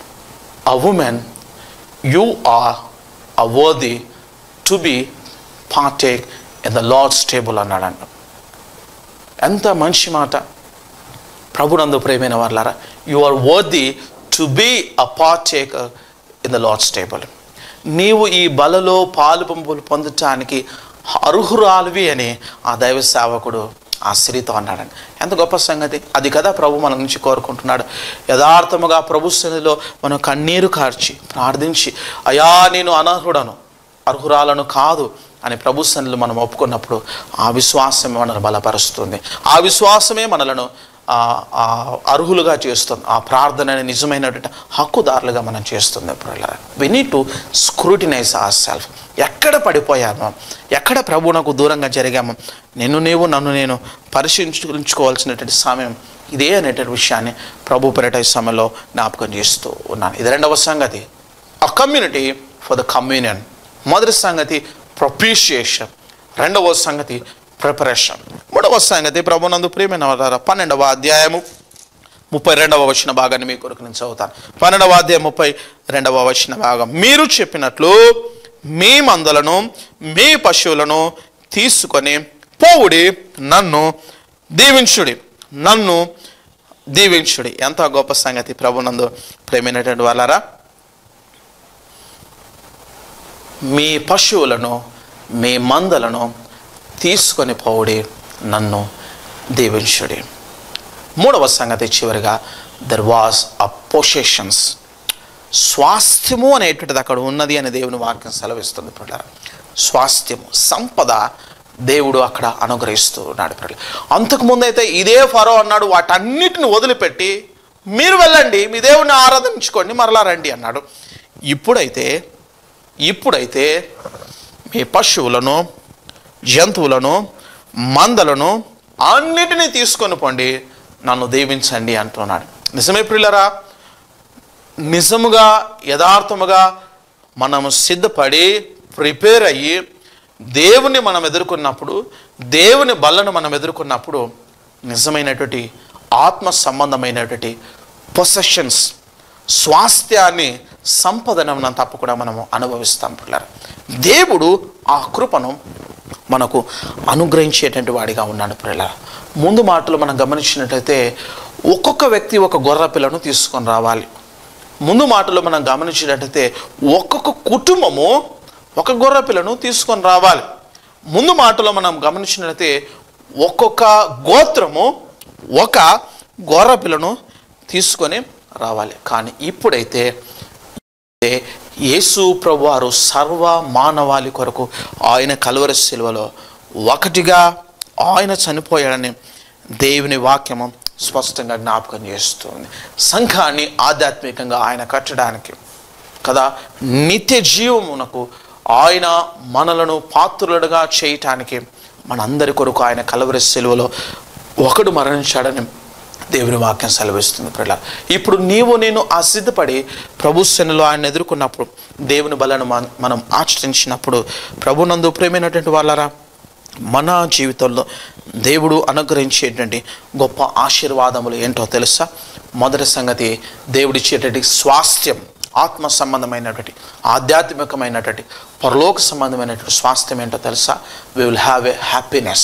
a woman you are a worthy to be partake in the Lord's table అన్నాడంట ఎంత మంచి మాట ప్రభునందు ప్రేమైన వాళ్ళారా you are worthy to be a partaker in the Lord's table నీవు ఈ బలలో పాలు పంపులు పొందటానికి అర్హురాలివి అని ఆ దైవ సేవకుడు ఆ స్త్రీతో అన్నాడండి ఎంత గొప్ప సంగతి అది కదా ప్రభు మన నుంచి కోరుకుంటున్నాడు యథార్థముగా ప్రభు సన్నిధిలో మనం కన్నీరు కార్చి ప్రార్థించి అయా నేను అనర్హుడను అర్హురాలను కాదు అని ప్రభు సన్నిధిలో మనం ఒప్పుకున్నప్పుడు ఆ విశ్వాసమే మనల్ని బలపరుస్తుంది ఆ విశ్వాసమే మనలను ఆ, ఆ అర్హులుగా చేస్తుంది ఆ ప్రార్థన అనే నిజమైనటువంటి హక్కుదారులుగా మనం చేస్తుంది we need to scrutinize our self ఎక్కడ పడిపోయామో ఎక్కడ ప్రభువునకు దూరంగా జరిగామో నిన్ను నీవు నన్ను నేను పరిశీలించుకోవాల్సినటువంటి సమయం ఇదే అనేటువంటి విషయాన్ని ప్రభు పర్యట ఈ సమయంలో జ్ఞాపకం చేస్తూ ఉన్నాను ఇది రెండవ సంగతి a community for the communion మొదటి సంగతి ప్రొప్రిషియేషన్ రెండవ సంగతి ప్రిపరేషన్ మూడవ సంగతి ప్రభునందు ప్రియమైన వారారా, పన్నెండవ అధ్యాయము ముప్పై రెండవ వచ్చిన భాగాన్ని మీ కొరకు నేను చదువుతాను పన్నెండవ అధ్యాయం ముప్పై రెండవ వచ్చిన భాగం మీరు చెప్పినట్లు మీ మందలను మీ పశువులను తీసుకొని పోవుడి నన్ను దీవించుడి నన్ను దీవించుడి ఎంత గొప్ప సంగతి ప్రభునందు ప్రేమైనటువంటి వాళ్ళారా మీ పశువులను మీ మందలను తీసుకొని పోవుడి నన్ను దీవించుడి మూడవ సంగతి చివరిగా దర్ వాస్ అ పొసెషన్స్ స్వాస్థ్యము అనేటువంటిది అక్కడ ఉన్నది అని దేవుని వాక్యం సెలవిస్తుంది పిల్లల స్వాస్థ్యము సంపద దేవుడు అక్కడ అనుగ్రహిస్తూ ఉన్నాడు పిల్లలు అంతకుముందు అయితే ఇదే ఫరో అన్నాడు వాటన్నిటిని వదిలిపెట్టి మీరు వెళ్ళండి మీ దేవుడిని ఆరాధించుకోండి మరలా రండి అన్నాడు ఇప్పుడైతే ఇప్పుడైతే మీ పశువులను జంతువులను మందలను అన్నిటినీ తీసుకొని పోండి నన్ను దీవించండి అంటున్నాడు నిజమే ప్రియులరా నిజముగా యథార్థముగా మనము సిద్ధపడి ప్రిపేర్ అయ్యి దేవుని మనం ఎదుర్కొన్నప్పుడు దేవుని బల్లను మనం ఎదుర్కొన్నప్పుడు నిజమైనటువంటి ఆత్మ సంబంధమైనటువంటి పొసెషన్స్ స్వాస్థ్యాన్ని సంపదను మనం తప్పకుండా మనము అనుభవిస్తాం పిల్లలు దేవుడు ఆ కృపను మనకు అనుగ్రహించేటువంటి వాడిగా ఉన్నాడు పిల్లల ముందు మాటలు మనం గమనించినట్లయితే ఒక్కొక్క వ్యక్తి ఒక గొర్రె పిల్లను తీసుకొని రావాలి ముందు మాటలో మనం గమనించినట్లయితే ఒక్కొక్క కుటుంబము ఒక గొర్రె పిల్లను తీసుకొని రావాలి ముందు మాటలో మనం గమనించినట్లయితే ఒక్కొక్క గోత్రము ఒక గొర్రె పిల్లను తీసుకొని రావాలి కానీ ఇప్పుడైతే అయితే యేసు ప్రభువారు సర్వ మానవాళి కొరకు ఆయన కలువరి శిలువలో ఒకటిగా ఆయన చనిపోయాడని దేవుని వాక్యము స్పష్టంగా జ్ఞాపకం చేస్తుంది సంఘాన్ని ఆధ్యాత్మికంగా ఆయన కట్టడానికి కదా నిత్య జీవమునకు ఆయన మనలను పాత్రులుగా చేయటానికి మనందరి కొరకు ఆయన కలవరి సెలువలో ఒకడు మరణించాడని దేవుని వాక్యం సెలవిస్తుంది ప్రియుల ఇప్పుడు నీవు నేను ఆ సిద్ధపడి ప్రభు శనిలో ఆయన ఎదుర్కొన్నప్పుడు దేవుని బలను మన- మనం ఆచరించినప్పుడు ప్రభునందు ప్రేమైనటువంటి వాళ్ళరా మన జీవితంలో దేవుడు అనుగ్రహించేటువంటి గొప్ప ఆశీర్వాదములు ఏంటో తెలుసా మొదటి సంగతి దేవుడిచ్చేటువంటి స్వాస్థ్యం ఆత్మ సంబంధమైనటువంటి ఆధ్యాత్మికమైనటువంటి పరలోక సంబంధమైనటువంటి స్వాస్థ్యం ఏంటో తెలుసా we will have a happiness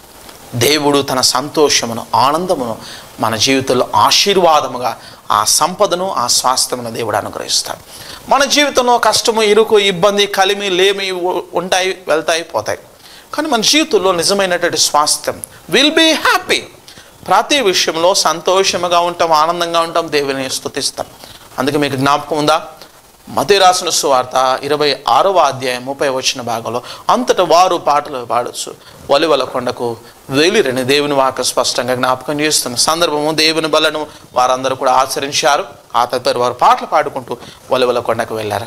దేవుడు తన సంతోషమును ఆనందమును మన జీవితంలో ఆశీర్వాదముగా ఆ సంపదను ఆ స్వాస్థ్యమును దేవుడు అనుగ్రహిస్తాడు మన జీవితంలో కష్టము ఇరుకు ఇబ్బంది కలిమి లేమి ఉ- ఉంటాయి వెళ్తాయి పోతాయి కానీ మన జీవితంలో నిజమైనటువంటి స్వాస్థ్యం విల్ బీ హ్యాపీ ప్రతి విషయంలో సంతోషముగా ఉంటాం ఆనందంగా ఉంటాం దేవుని స్తుతిస్తాం అందుకే మీకు జ్ఞాపకం ఉందా మతి రాసిన సువార్త ఇరవై ఆరవ అధ్యాయం ముప్పై వచ్చిన భాగంలో అంతటా వారు పాటలు పాడొచ్చు వలివల కొండకు వెళ్ళిరని దేవుని వాక స్పష్టంగా జ్ఞాపకం చేస్తున్న సందర్భము దేవుని బలను వారందరూ కూడా ఆచరించారు ఆ తదుపరి వారు పాటలు పాడుకుంటూ వలివల కొండకు వెళ్ళారు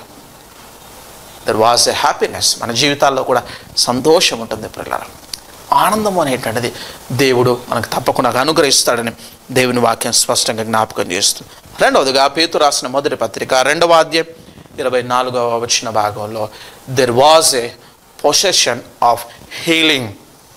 దర్ వాజ్ ఎ హ్యాపీనెస్ మన జీవితాల్లో కూడా సంతోషం ఉంటుంది పిల్లల ఆనందం అనేటువంటిది దేవుడు మనకు తప్పకుండా అనుగ్రహిస్తాడని దేవుని వాక్యం స్పష్టంగా జ్ఞాపకం చేస్తుంది రెండవదిగా పేతు రాసిన మొదటి పత్రిక రెండవ అధ్యాయం ఇరవై నాలుగవ వచ్చిన భాగంలో there was a possession of healing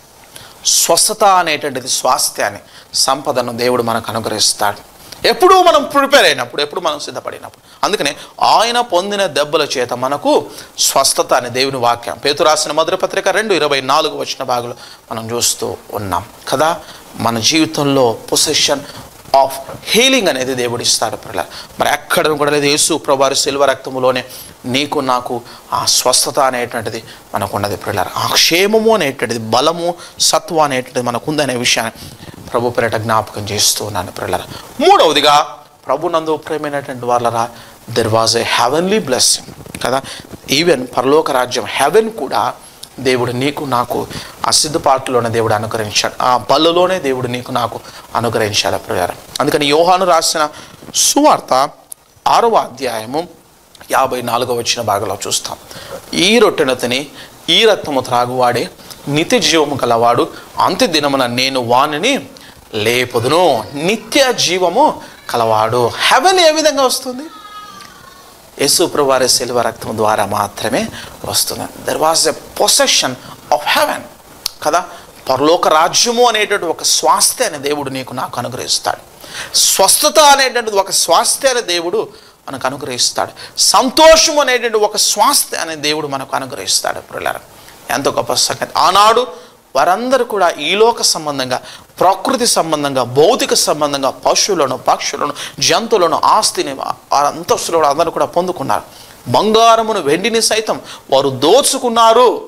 స్వస్థత అనేటువంటిది స్వాస్థ్యాన్ని సంపదను దేవుడు మనకు అనుగ్రహిస్తాడు ఎప్పుడు మనం ప్రిపేర్ అయినప్పుడు ఎప్పుడు మనం సిద్ధపడినప్పుడు అందుకనే ఆయన పొందిన దెబ్బల చేత మనకు స్వస్థత అనే దేవుని వాక్యం పేతు రాసిన మొదటి పత్రిక రెండు ఇరవై నాలుగు వచ్చిన భాగంలో మనం చూస్తూ ఉన్నాం కదా మన జీవితంలో పొసెషన్ ఆఫ్ హీలింగ్ అనేది దేవుడు ఇస్తాడు పిల్లల మరి ఎక్కడ కూడా లేదు యేసు ప్రభువారి శిల్వ రక్తములోనే నీకు నాకు ఆ స్వస్థత అనేటువంటిది మనకు ఉన్నది పిల్లల ఆ క్షేమము అనేటువంటిది బలము సత్వ అనేటువంటిది మనకు ఉందనే విషయాన్ని ప్రభు పేరట జ్ఞాపకం చేస్తూ ఉన్నాను పిల్లల మూడవదిగా ప్రభు నందు ప్రేమైనటువంటి వాళ్ళరా there was a heavenly blessing కదా ఈవెన్ పరలోక రాజ్యం హెవెన్ కూడా దేవుడు నీకు నాకు ఆ సిద్ధపాటులోనే దేవుడు అనుగ్రహించాడు ఆ బల్లులోనే దేవుడు నీకు నాకు అనుగ్రహించాడు ప్రియారు అందుకని యోహాను రాసిన సువార్త ఆరవ అధ్యాయము యాభై నాలుగో వచ్చిన భాగంలో చూస్తాం ఈ రొట్టెను తిని ఈ రక్తము త్రాగువాడే నిత్య జీవము గలవాడు అంత్య దినమున నేను వానిని లేపుదును నిత్య జీవము కలవాడు హెవెన్ ఏ విధంగా వస్తుంది యేసుప్రభువారి శిల్వ రక్తం ద్వారా మాత్రమే వస్తుంది there was a possession of heaven కదా పరలోక రాజ్యము అనేటువంటి ఒక స్వాస్థ్యాన్ని దేవుడు నీకు నాకు అనుగ్రహిస్తాడు స్వస్థత అనేటువంటిది ఒక స్వాస్థ్యాన్ని దేవుడు మనకు అనుగ్రహిస్తాడు సంతోషం అనేటువంటి ఒక స్వాస్థ్యాన్ని దేవుడు మనకు అనుగ్రహిస్తాడు పిల్లలు ఎంత గొప్ప సంగతి ఆనాడు వారందరూ కూడా ఈ లోక సంబంధంగా ప్రకృతి సంబంధంగా భౌతిక సంబంధంగా పశువులను పక్షులను జంతువులను ఆస్తిని అంతస్తులను అందరూ కూడా పొందుకున్నారు బంగారమును వెండిని సైతం వారు దోచుకున్నారు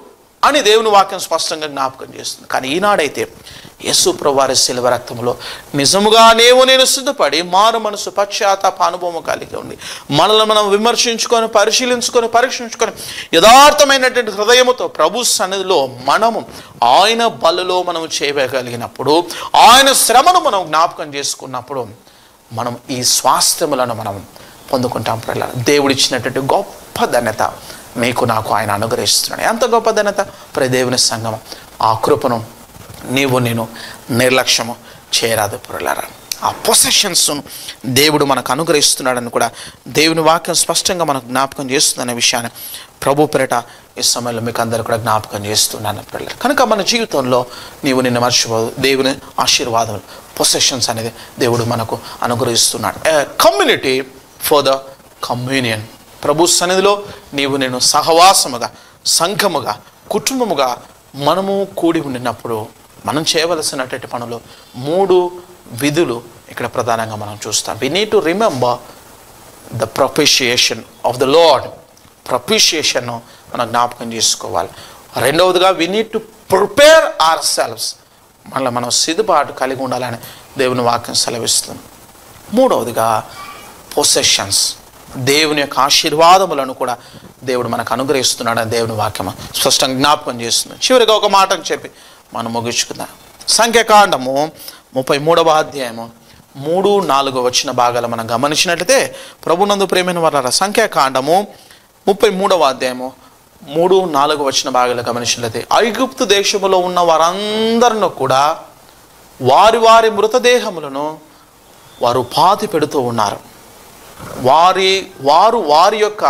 అని దేవుని వాక్యం స్పష్టంగా జ్ఞాపకం చేస్తుంది కానీ ఈనాడైతే యేసు ప్రభువారి శిల్వ రక్తంలో నిజముగా నీవు నేను సిద్ధపడి మారు మనసు పశ్చాత్తాప అనుభవం కలిగి ఉంది మనల్ని మనం విమర్శించుకొని పరిశీలించుకొని పరీక్షించుకొని యథార్థమైనటువంటి హృదయముతో ప్రభు సన్నిధిలో మనము ఆయన బలలో మనం చేయగలిగినప్పుడు ఆయన శ్రమను మనం జ్ఞాపకం చేసుకున్నప్పుడు మనం ఈ స్వాస్థ్యములను మనం పొందుకుంటాం ప్రజల దేవుడిచ్చినటువంటి గొప్ప ధన్యత మీకు నాకు ఆయన అనుగ్రహిస్తున్నాడు ఎంత గొప్ప ధన్యత ప్రదేవుని సంగమం ఆ కృపను నీవు నేను నిర్లక్ష్యము చేయరాదు పురలారా ఆ పొసెషన్స్ను దేవుడు మనకు అనుగ్రహిస్తున్నాడని కూడా దేవుని వాక్యం స్పష్టంగా మనకు జ్ఞాపకం చేస్తుందనే విషయాన్ని ప్రభు పేరట ఈ సమయంలో మీకు అందరూ కూడా జ్ఞాపకం చేస్తున్నాను పిల్లలు కనుక మన జీవితంలో నీవు నిన్ను మర్చిపోదు దేవుని ఆశీర్వాదం పొసెషన్స్ అనేది దేవుడు మనకు అనుగ్రహిస్తున్నాడు కమ్యూనిటీ ఫర్ ద కమ్యూనియన్ ప్రభు సన్నిధిలో నీవు నేను సహవాసముగా సంఘముగా కుటుంబముగా మనము కూడి ఉండినప్పుడు మనం చేయవలసినటువంటి పనులు మూడు విధులు ఇక్కడ ప్రధానంగా మనం చూస్తాం we need to remember the propitiation of the lord propitiation మనం జ్ఞాపకం చేసుకోవాలి రెండవదిగా we need to prepare ourselves మళ్ళీ మనం సిద్ధపాటు కలిగి ఉండాలని దేవుని వాక్యం సెలవిస్తుంది మూడవదిగా పొసెషన్స్ దేవుని యొక్క ఆశీర్వాదములను కూడా దేవుడు మనకు అనుగ్రహిస్తున్నాడని దేవుని వాక్యం స్పష్టంగా జ్ఞాపకం చేస్తుంది చివరిగా ఒక మాటను చెప్పి మనం ముగించుకుందాం సంఖ్యాకాండము ముప్పై మూడవ అధ్యాయము మూడు నాలుగు వచ్చిన భాగాలు మనం గమనించినట్లయితే ప్రభునందు ప్రేమైన వాళ్ళ సంఖ్యాకాండము ముప్పై మూడవ అధ్యాయము మూడు నాలుగు వచ్చిన భాగాలు గమనించినట్లయితే ఐగుప్తు దేశములో ఉన్న వారందరినూ కూడా వారి వారి మృతదేహములను వారు పాతి పెడుతూ ఉన్నారు వారి వారు వారి యొక్క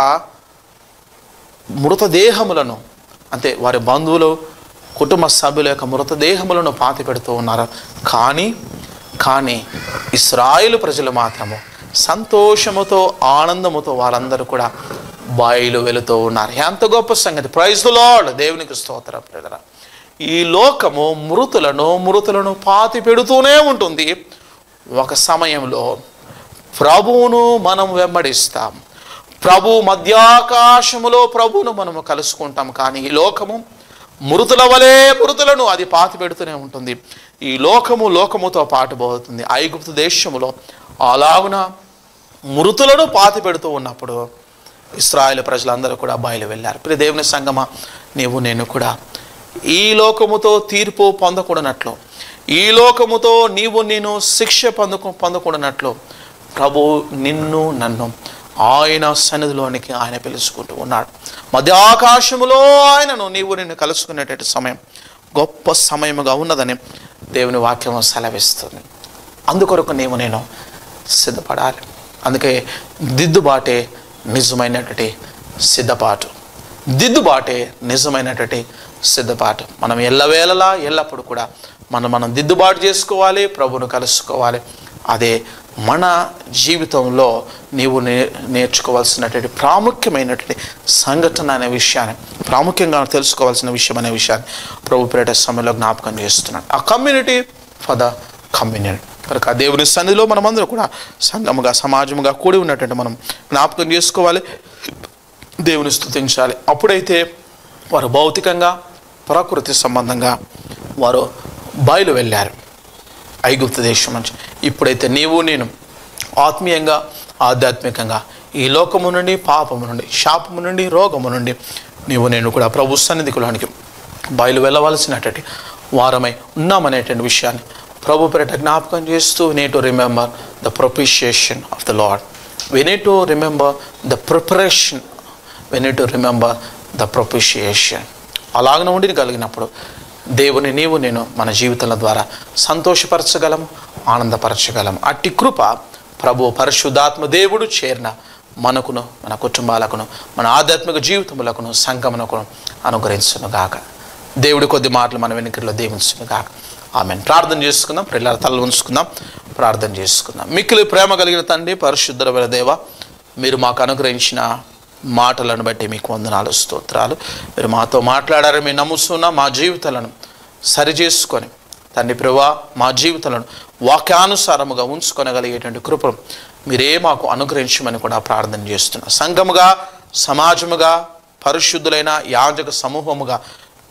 మృతదేహములను అంటే వారి బంధువులు కుటుంబ సభ్యుల యొక్క మృతదేహములను పాతి పెడుతూ ఉన్నారు కానీ కానీ ఇస్రాయేలు ప్రజలు మాత్రము సంతోషముతో ఆనందముతో వారందరూ కూడా బయలు వెళుతూ ఉన్నారు ఎంత గొప్ప సంగతి ప్రైజ్ లార్డ్ దేవునికి స్తోత్రం బ్రదరా ఈ లోకము మృతులను మృతులను పాతి పెడుతూనే ఉంటుంది ఒక సమయంలో ప్రభువును మనం వెంబడిస్తాం ప్రభు మధ్యాకాశములో ప్రభువును మనము కలుసుకుంటాం కానీ ఈ లోకము మృతుల వలె మృతులను అది పాతి పెడుతూనే ఉంటుంది ఈ లోకము లోకముతో పాటు పోతుంది ఐగుప్తు దేశములో అలాగున మృతులను పాతి పెడుతూ ఉన్నప్పుడు ఇస్రాయేల్ ప్రజలందరూ కూడా బయలు వెళ్ళారు ప్రియ దేవుని సంగమా నీవు నేను కూడా ఈ లోకముతో తీర్పు పొందకూడనట్లు ఈ లోకముతో నీవు నేను శిక్ష పొందకు పొందకూడనట్లు ప్రభు నిన్ను నన్ను ఆయన సన్నిధిలోనికి ఆయన పిలుచుకుంటూ ఉన్నాడు మధ్య ఆకాశములో ఆయనను నీవు నిన్ను కలుసుకునేటటువంటి సమయం గొప్ప సమయముగా ఉన్నదని దేవుని వాక్యం సెలవిస్తుంది అందుకొరకు నీవు నేను సిద్ధపడాలి అందుకే దిద్దుబాటే నిజమైనటువంటి సిద్ధపాటు దిద్దుబాటే నిజమైనటువంటి సిద్ధపాటు మనం ఎల్లవేళలా ఎల్లప్పుడు కూడా మనం మనం దిద్దుబాటు చేసుకోవాలి ప్రభును కలుసుకోవాలి అదే మన జీవితంలో నీవు నే నేర్చుకోవాల్సినటువంటి ప్రాముఖ్యమైనటువంటి సంఘటన అనే విషయాన్ని ప్రాముఖ్యంగా తెలుసుకోవాల్సిన విషయం అనే విషయాన్ని ప్రభు పేట సమయంలో జ్ఞాపకం చేస్తున్నాడు ఆ కమ్యూనిటీ ఫర్ ద కమ్యూనిటీ కనుక ఆ దేవుని సన్నిధిలో మనమందరం కూడా సంఘముగా సమాజముగా కూడి ఉన్నటువంటి మనం జ్ఞాపకం చేసుకోవాలి దేవుని స్తుతించాలి అప్పుడైతే వారు భౌతికంగా ప్రకృతి సంబంధంగా వారు బయలు వెళ్ళారు ఐగుప్తు దేశం నుంచి ఇప్పుడైతే నీవు నేను ఆత్మీయంగా ఆధ్యాత్మికంగా ఈ లోకము నుండి పాపము నుండి శాపము నుండి రోగము నుండి నీవు నేను కూడా ప్రభు సన్నిధికులానికి బయలు వెళ్ళవలసినటువంటి వారమై ఉన్నామనేటువంటి విషయాన్ని ప్రభు పేరిట జ్ఞాపకం చేస్తూ need to remember the propitiation of the lord we need to remember the preparation we need to remember the propitiation అలాగన ఉండి కలిగినప్పుడు దేవుని నీవు నేను మన జీవితాల ద్వారా సంతోషపరచగలము ఆనందపరచగలము అట్టి కృప ప్రభు పరిశుద్ధాత్మ దేవుడు చేరిన మనకును మన కుటుంబాలకును మన ఆధ్యాత్మిక జీవితములకును సంగమునకును అనుగ్రహించును గాక దేవుడి కొద్ది మాటలు మన వెనుకల్లో దీవించును గాక ఆమెను ప్రార్థన చేసుకుందాం పిల్లల తల ఉంచుకుందాం ప్రార్థన చేసుకుందాం మిక్కిలి ప్రేమ కలిగిన తండ్రి పరిశుద్ధమైన దేవ మీరు మాకు అనుగ్రహించిన మాటలను బట్టి మీకు వందనాలు స్తోత్రాలు మీరు మాతో మాట్లాడారు మేము నమ్ముస్తున్న మా జీవితాలను సరిచేసుకొని తండ్రి ప్రభా మా జీవితాలను వాక్యానుసారముగా ఉంచుకొనగలిగేటువంటి కృపను మీరే మాకు అనుగ్రహించమని కూడా ప్రార్థన చేస్తున్నా సంఘముగా సమాజముగా పరిశుద్ధులైన యాజక సమూహముగా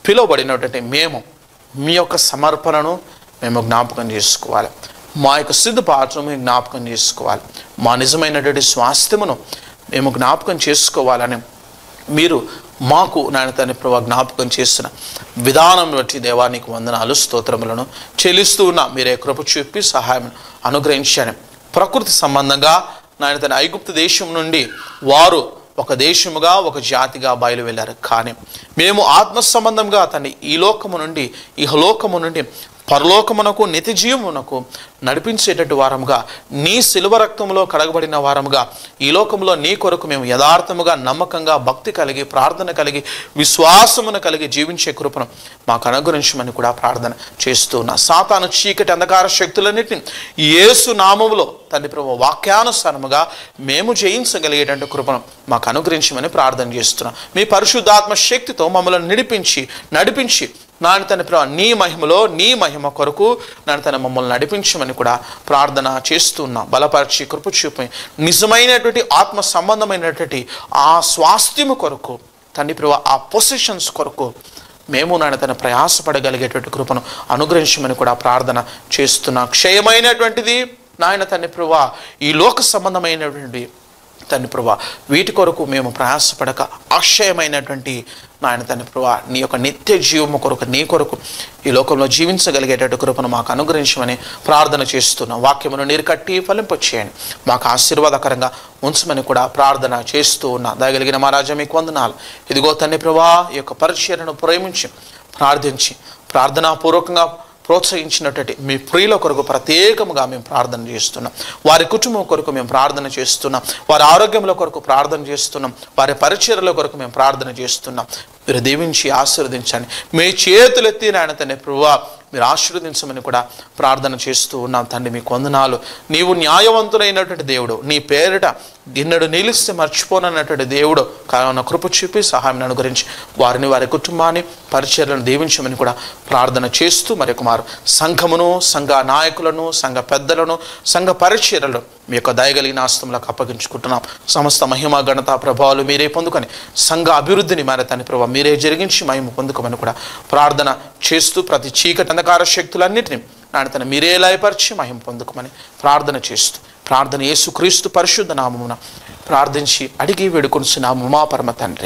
పిలువబడినటువంటి మేము మీ యొక్క సమర్పణను మేము జ్ఞాపకం చేసుకోవాలి మా యొక్క సిద్ధపాటును మేము జ్ఞాపకం చేసుకోవాలి మా నిజమైనటువంటి స్వాస్థ్యమును మేము జ్ఞాపకం చేసుకోవాలని మీరు మాకు నాయన తండ్రి ప్రభా జ్ఞాపకం చేస్తున్న విధానం బట్టి దేవానికి వందనాలు స్తోత్రములను చెల్లిస్తూ ఉన్న మీరే కృప చూపి సహాయం అనుగ్రహించాను ప్రకృతి సంబంధంగా నాయన తన ఐగుప్తు దేశం నుండి వారు ఒక దేశముగా ఒక జాతిగా బయలు వెళ్ళారు కానీ మేము ఆత్మ సంబంధంగా తన ఈ లోకము నుండి ఇహలోకము నుండి పరలోకమునకు నిత్య జీవమునకు నడిపించేటట్టు వారముగా నీ శిలువ రక్తంలో కడగబడిన వారముగా ఈ లోకంలో నీ కొరకు మేము యథార్థముగా నమ్మకంగా భక్తి కలిగి ప్రార్థన కలిగి విశ్వాసమును కలిగి జీవించే కృపను మాకు అనుగ్రహించమని కూడా ప్రార్థన చేస్తూ ఉన్నా సాతాను చీకటి అంధకార శక్తులన్నిటిని యేసు నామములో తండ్రి ప్రభు వాక్యానుసారముగా మేము జయించగలిగేటువంటి కృపను మాకు అనుగ్రహించమని ప్రార్థన చేస్తున్నాం మీ పరిశుద్ధాత్మ శక్తితో మమ్మల్ని నిడిపించి నడిపించి నాని తన ప్రభు నీ మహిమలో నీ మహిమ కొరకు నాని తన మమ్మల్ని నడిపించమని కూడా ప్రార్థన చేస్తున్నాం బలపరిచి కృప చూపి నిజమైనటువంటి ఆత్మ సంబంధమైనటువంటి ఆ స్వాస్థ్యము కొరకు తండ్రి ప్రభు ఆ పొసిషన్స్ కొరకు మేము నాయన తన ప్రయాసపడగలిగేటువంటి కృపను అనుగ్రహించమని కూడా ప్రార్థన చేస్తున్నా క్షయమైనటువంటిది నాయన తండ్రి ప్రభు ఈ లోక సంబంధమైనటువంటి తండ్రి ప్రభా వీటి కొరకు మేము ప్రయాసపడక అక్షయమైనటువంటి నాయన తండ్రి ప్రభా నీ యొక్క నిత్య జీవము కొరకు నీ కొరకు ఈ లోకంలో జీవించగలిగేటట్టు కృపను మాకు అనుగ్రహించమని ప్రార్థన చేస్తున్నాం వాక్యమును నీరు కట్టి ఫలింపచేయండి మాకు ఆశీర్వాదకరంగా ఉంచమని కూడా ప్రార్థన చేస్తూ ఉన్నా దయగలిగిన మా రాజా మీకు వందనాలు ఇదిగో తండ్రి ప్రభా ఈ యొక్క పరిచయను ప్రేమించి ప్రార్థించి ప్రార్థనాపూర్వకంగా ప్రోత్సహించినటువంటి మీ ప్రియుల కొరకు ప్రత్యేకముగా మేము ప్రార్థన చేస్తున్నాం వారి కుటుంబం కొరకు మేము ప్రార్థన చేస్తున్నాం వారి ఆరోగ్యముల కొరకు ప్రార్థన చేస్తున్నాం వారి పరిచర్ల కొరకు మేము ప్రార్థన చేస్తున్నాం మీరు దీవించి ఆశీర్వదించండి మీ చేతులెత్తి నాయన తండ్రి ప్రభువా మీరు ఆశీర్వదించమని కూడా ప్రార్థన చేస్తూ ఉన్నాం తండ్రి మీకు వందనాలు నీవు న్యాయవంతులైనటువంటి దేవుడు నీ పేరిట గిన్నెడు నిలిస్తే మర్చిపోనన్నటువంటి దేవుడు కావున కృప చూపి సహాయం అనుగురించి వారిని వారి కుటుంబాన్ని పరిచర్లను దీవించమని కూడా ప్రార్థన చేస్తూ మరి కుమారు సంఘమును సంఘ నాయకులను సంఘ పెద్దలను సంఘ పరిచర్లను మీ యొక్క దయగలిగిన ఆస్తములకు అప్పగించుకుంటున్నాం సమస్త మహిమ ఘనత ప్రభావాలు మీరే పొందుకొని సంఘ అభివృద్ధిని మరి తన ప్రభావ మీరే జరిగించి మహిమ పొందుకోమని కూడా ప్రార్థన చేస్తూ ప్రతి చీకటి అంధకార శక్తులన్నిటిని నాయన తన మీరే లయపరిచి మహిమ పొందుకోమని ప్రార్థన చేస్తూ ప్రార్థన యేసుక్రీస్తు పరిశుద్ధ నామమున ప్రార్థించి అడిగి వేడుకొనిస్తున్నాము మా పరమ తండ్రి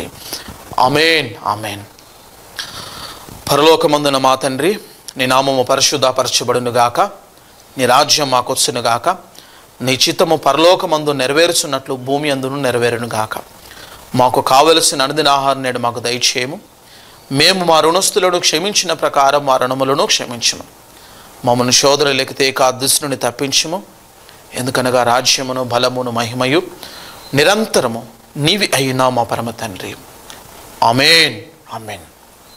ఆమెన్ ఆమెన్ పరలోకమందున మా తండ్రి నీ నామము పరిశుద్ధపరచబడును గాక నీ రాజ్యం మాకొచ్చును గాక నీ చిత్తము పరలోకమందు నెరవేరుచున్నట్లు భూమి అందును నెరవేరును గాక మాకు కావలసిన అనుదిన ఆహారం నేడు మాకు దయచేయము మేము మా రుణస్థులను క్షమించిన ప్రకారం మా రుణములను క్షమించము మమ్మల్ని శోధనలోకి తేక దుష్టుని తప్పించము ఎందుకనగా రాజ్యమును బలమును మహిమయు నిరంతరము నీవి అయినా మా పరమ తండ్రి ఆమెన్ ఆమెన్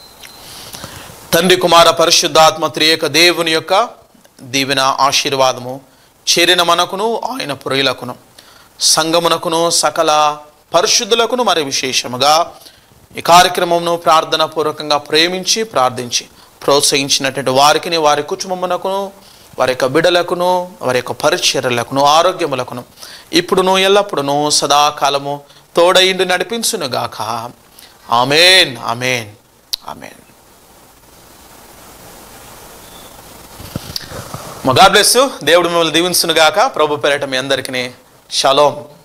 తండ్రి కుమార పరిశుద్ధాత్మ త్రియేక దేవుని యొక్క దీవెన ఆశీర్వాదము చేరిన మనకును ఆయన పురుయులకును సంగమునకును సకల పరిశుద్ధులకును మరి విశేషముగా ఈ కార్యక్రమమును ప్రార్థన పూర్వకంగా ప్రేమించి ప్రార్థించి ప్రోత్సహించినటువంటి వారికి వారి కుటుంబమునకును వారి యొక్క బిడలకును వారి యొక్క పరిచర్యలకును ఆరోగ్యములకును ఇప్పుడును ఎల్లప్పుడును సదాకాలము తోడయిండి నడిపించునుగాక amen amen amen may God bless దేవుడు మిమ్మల్ని దీవించునుగాక ప్రభు పేరట మీ అందరికీ షలోం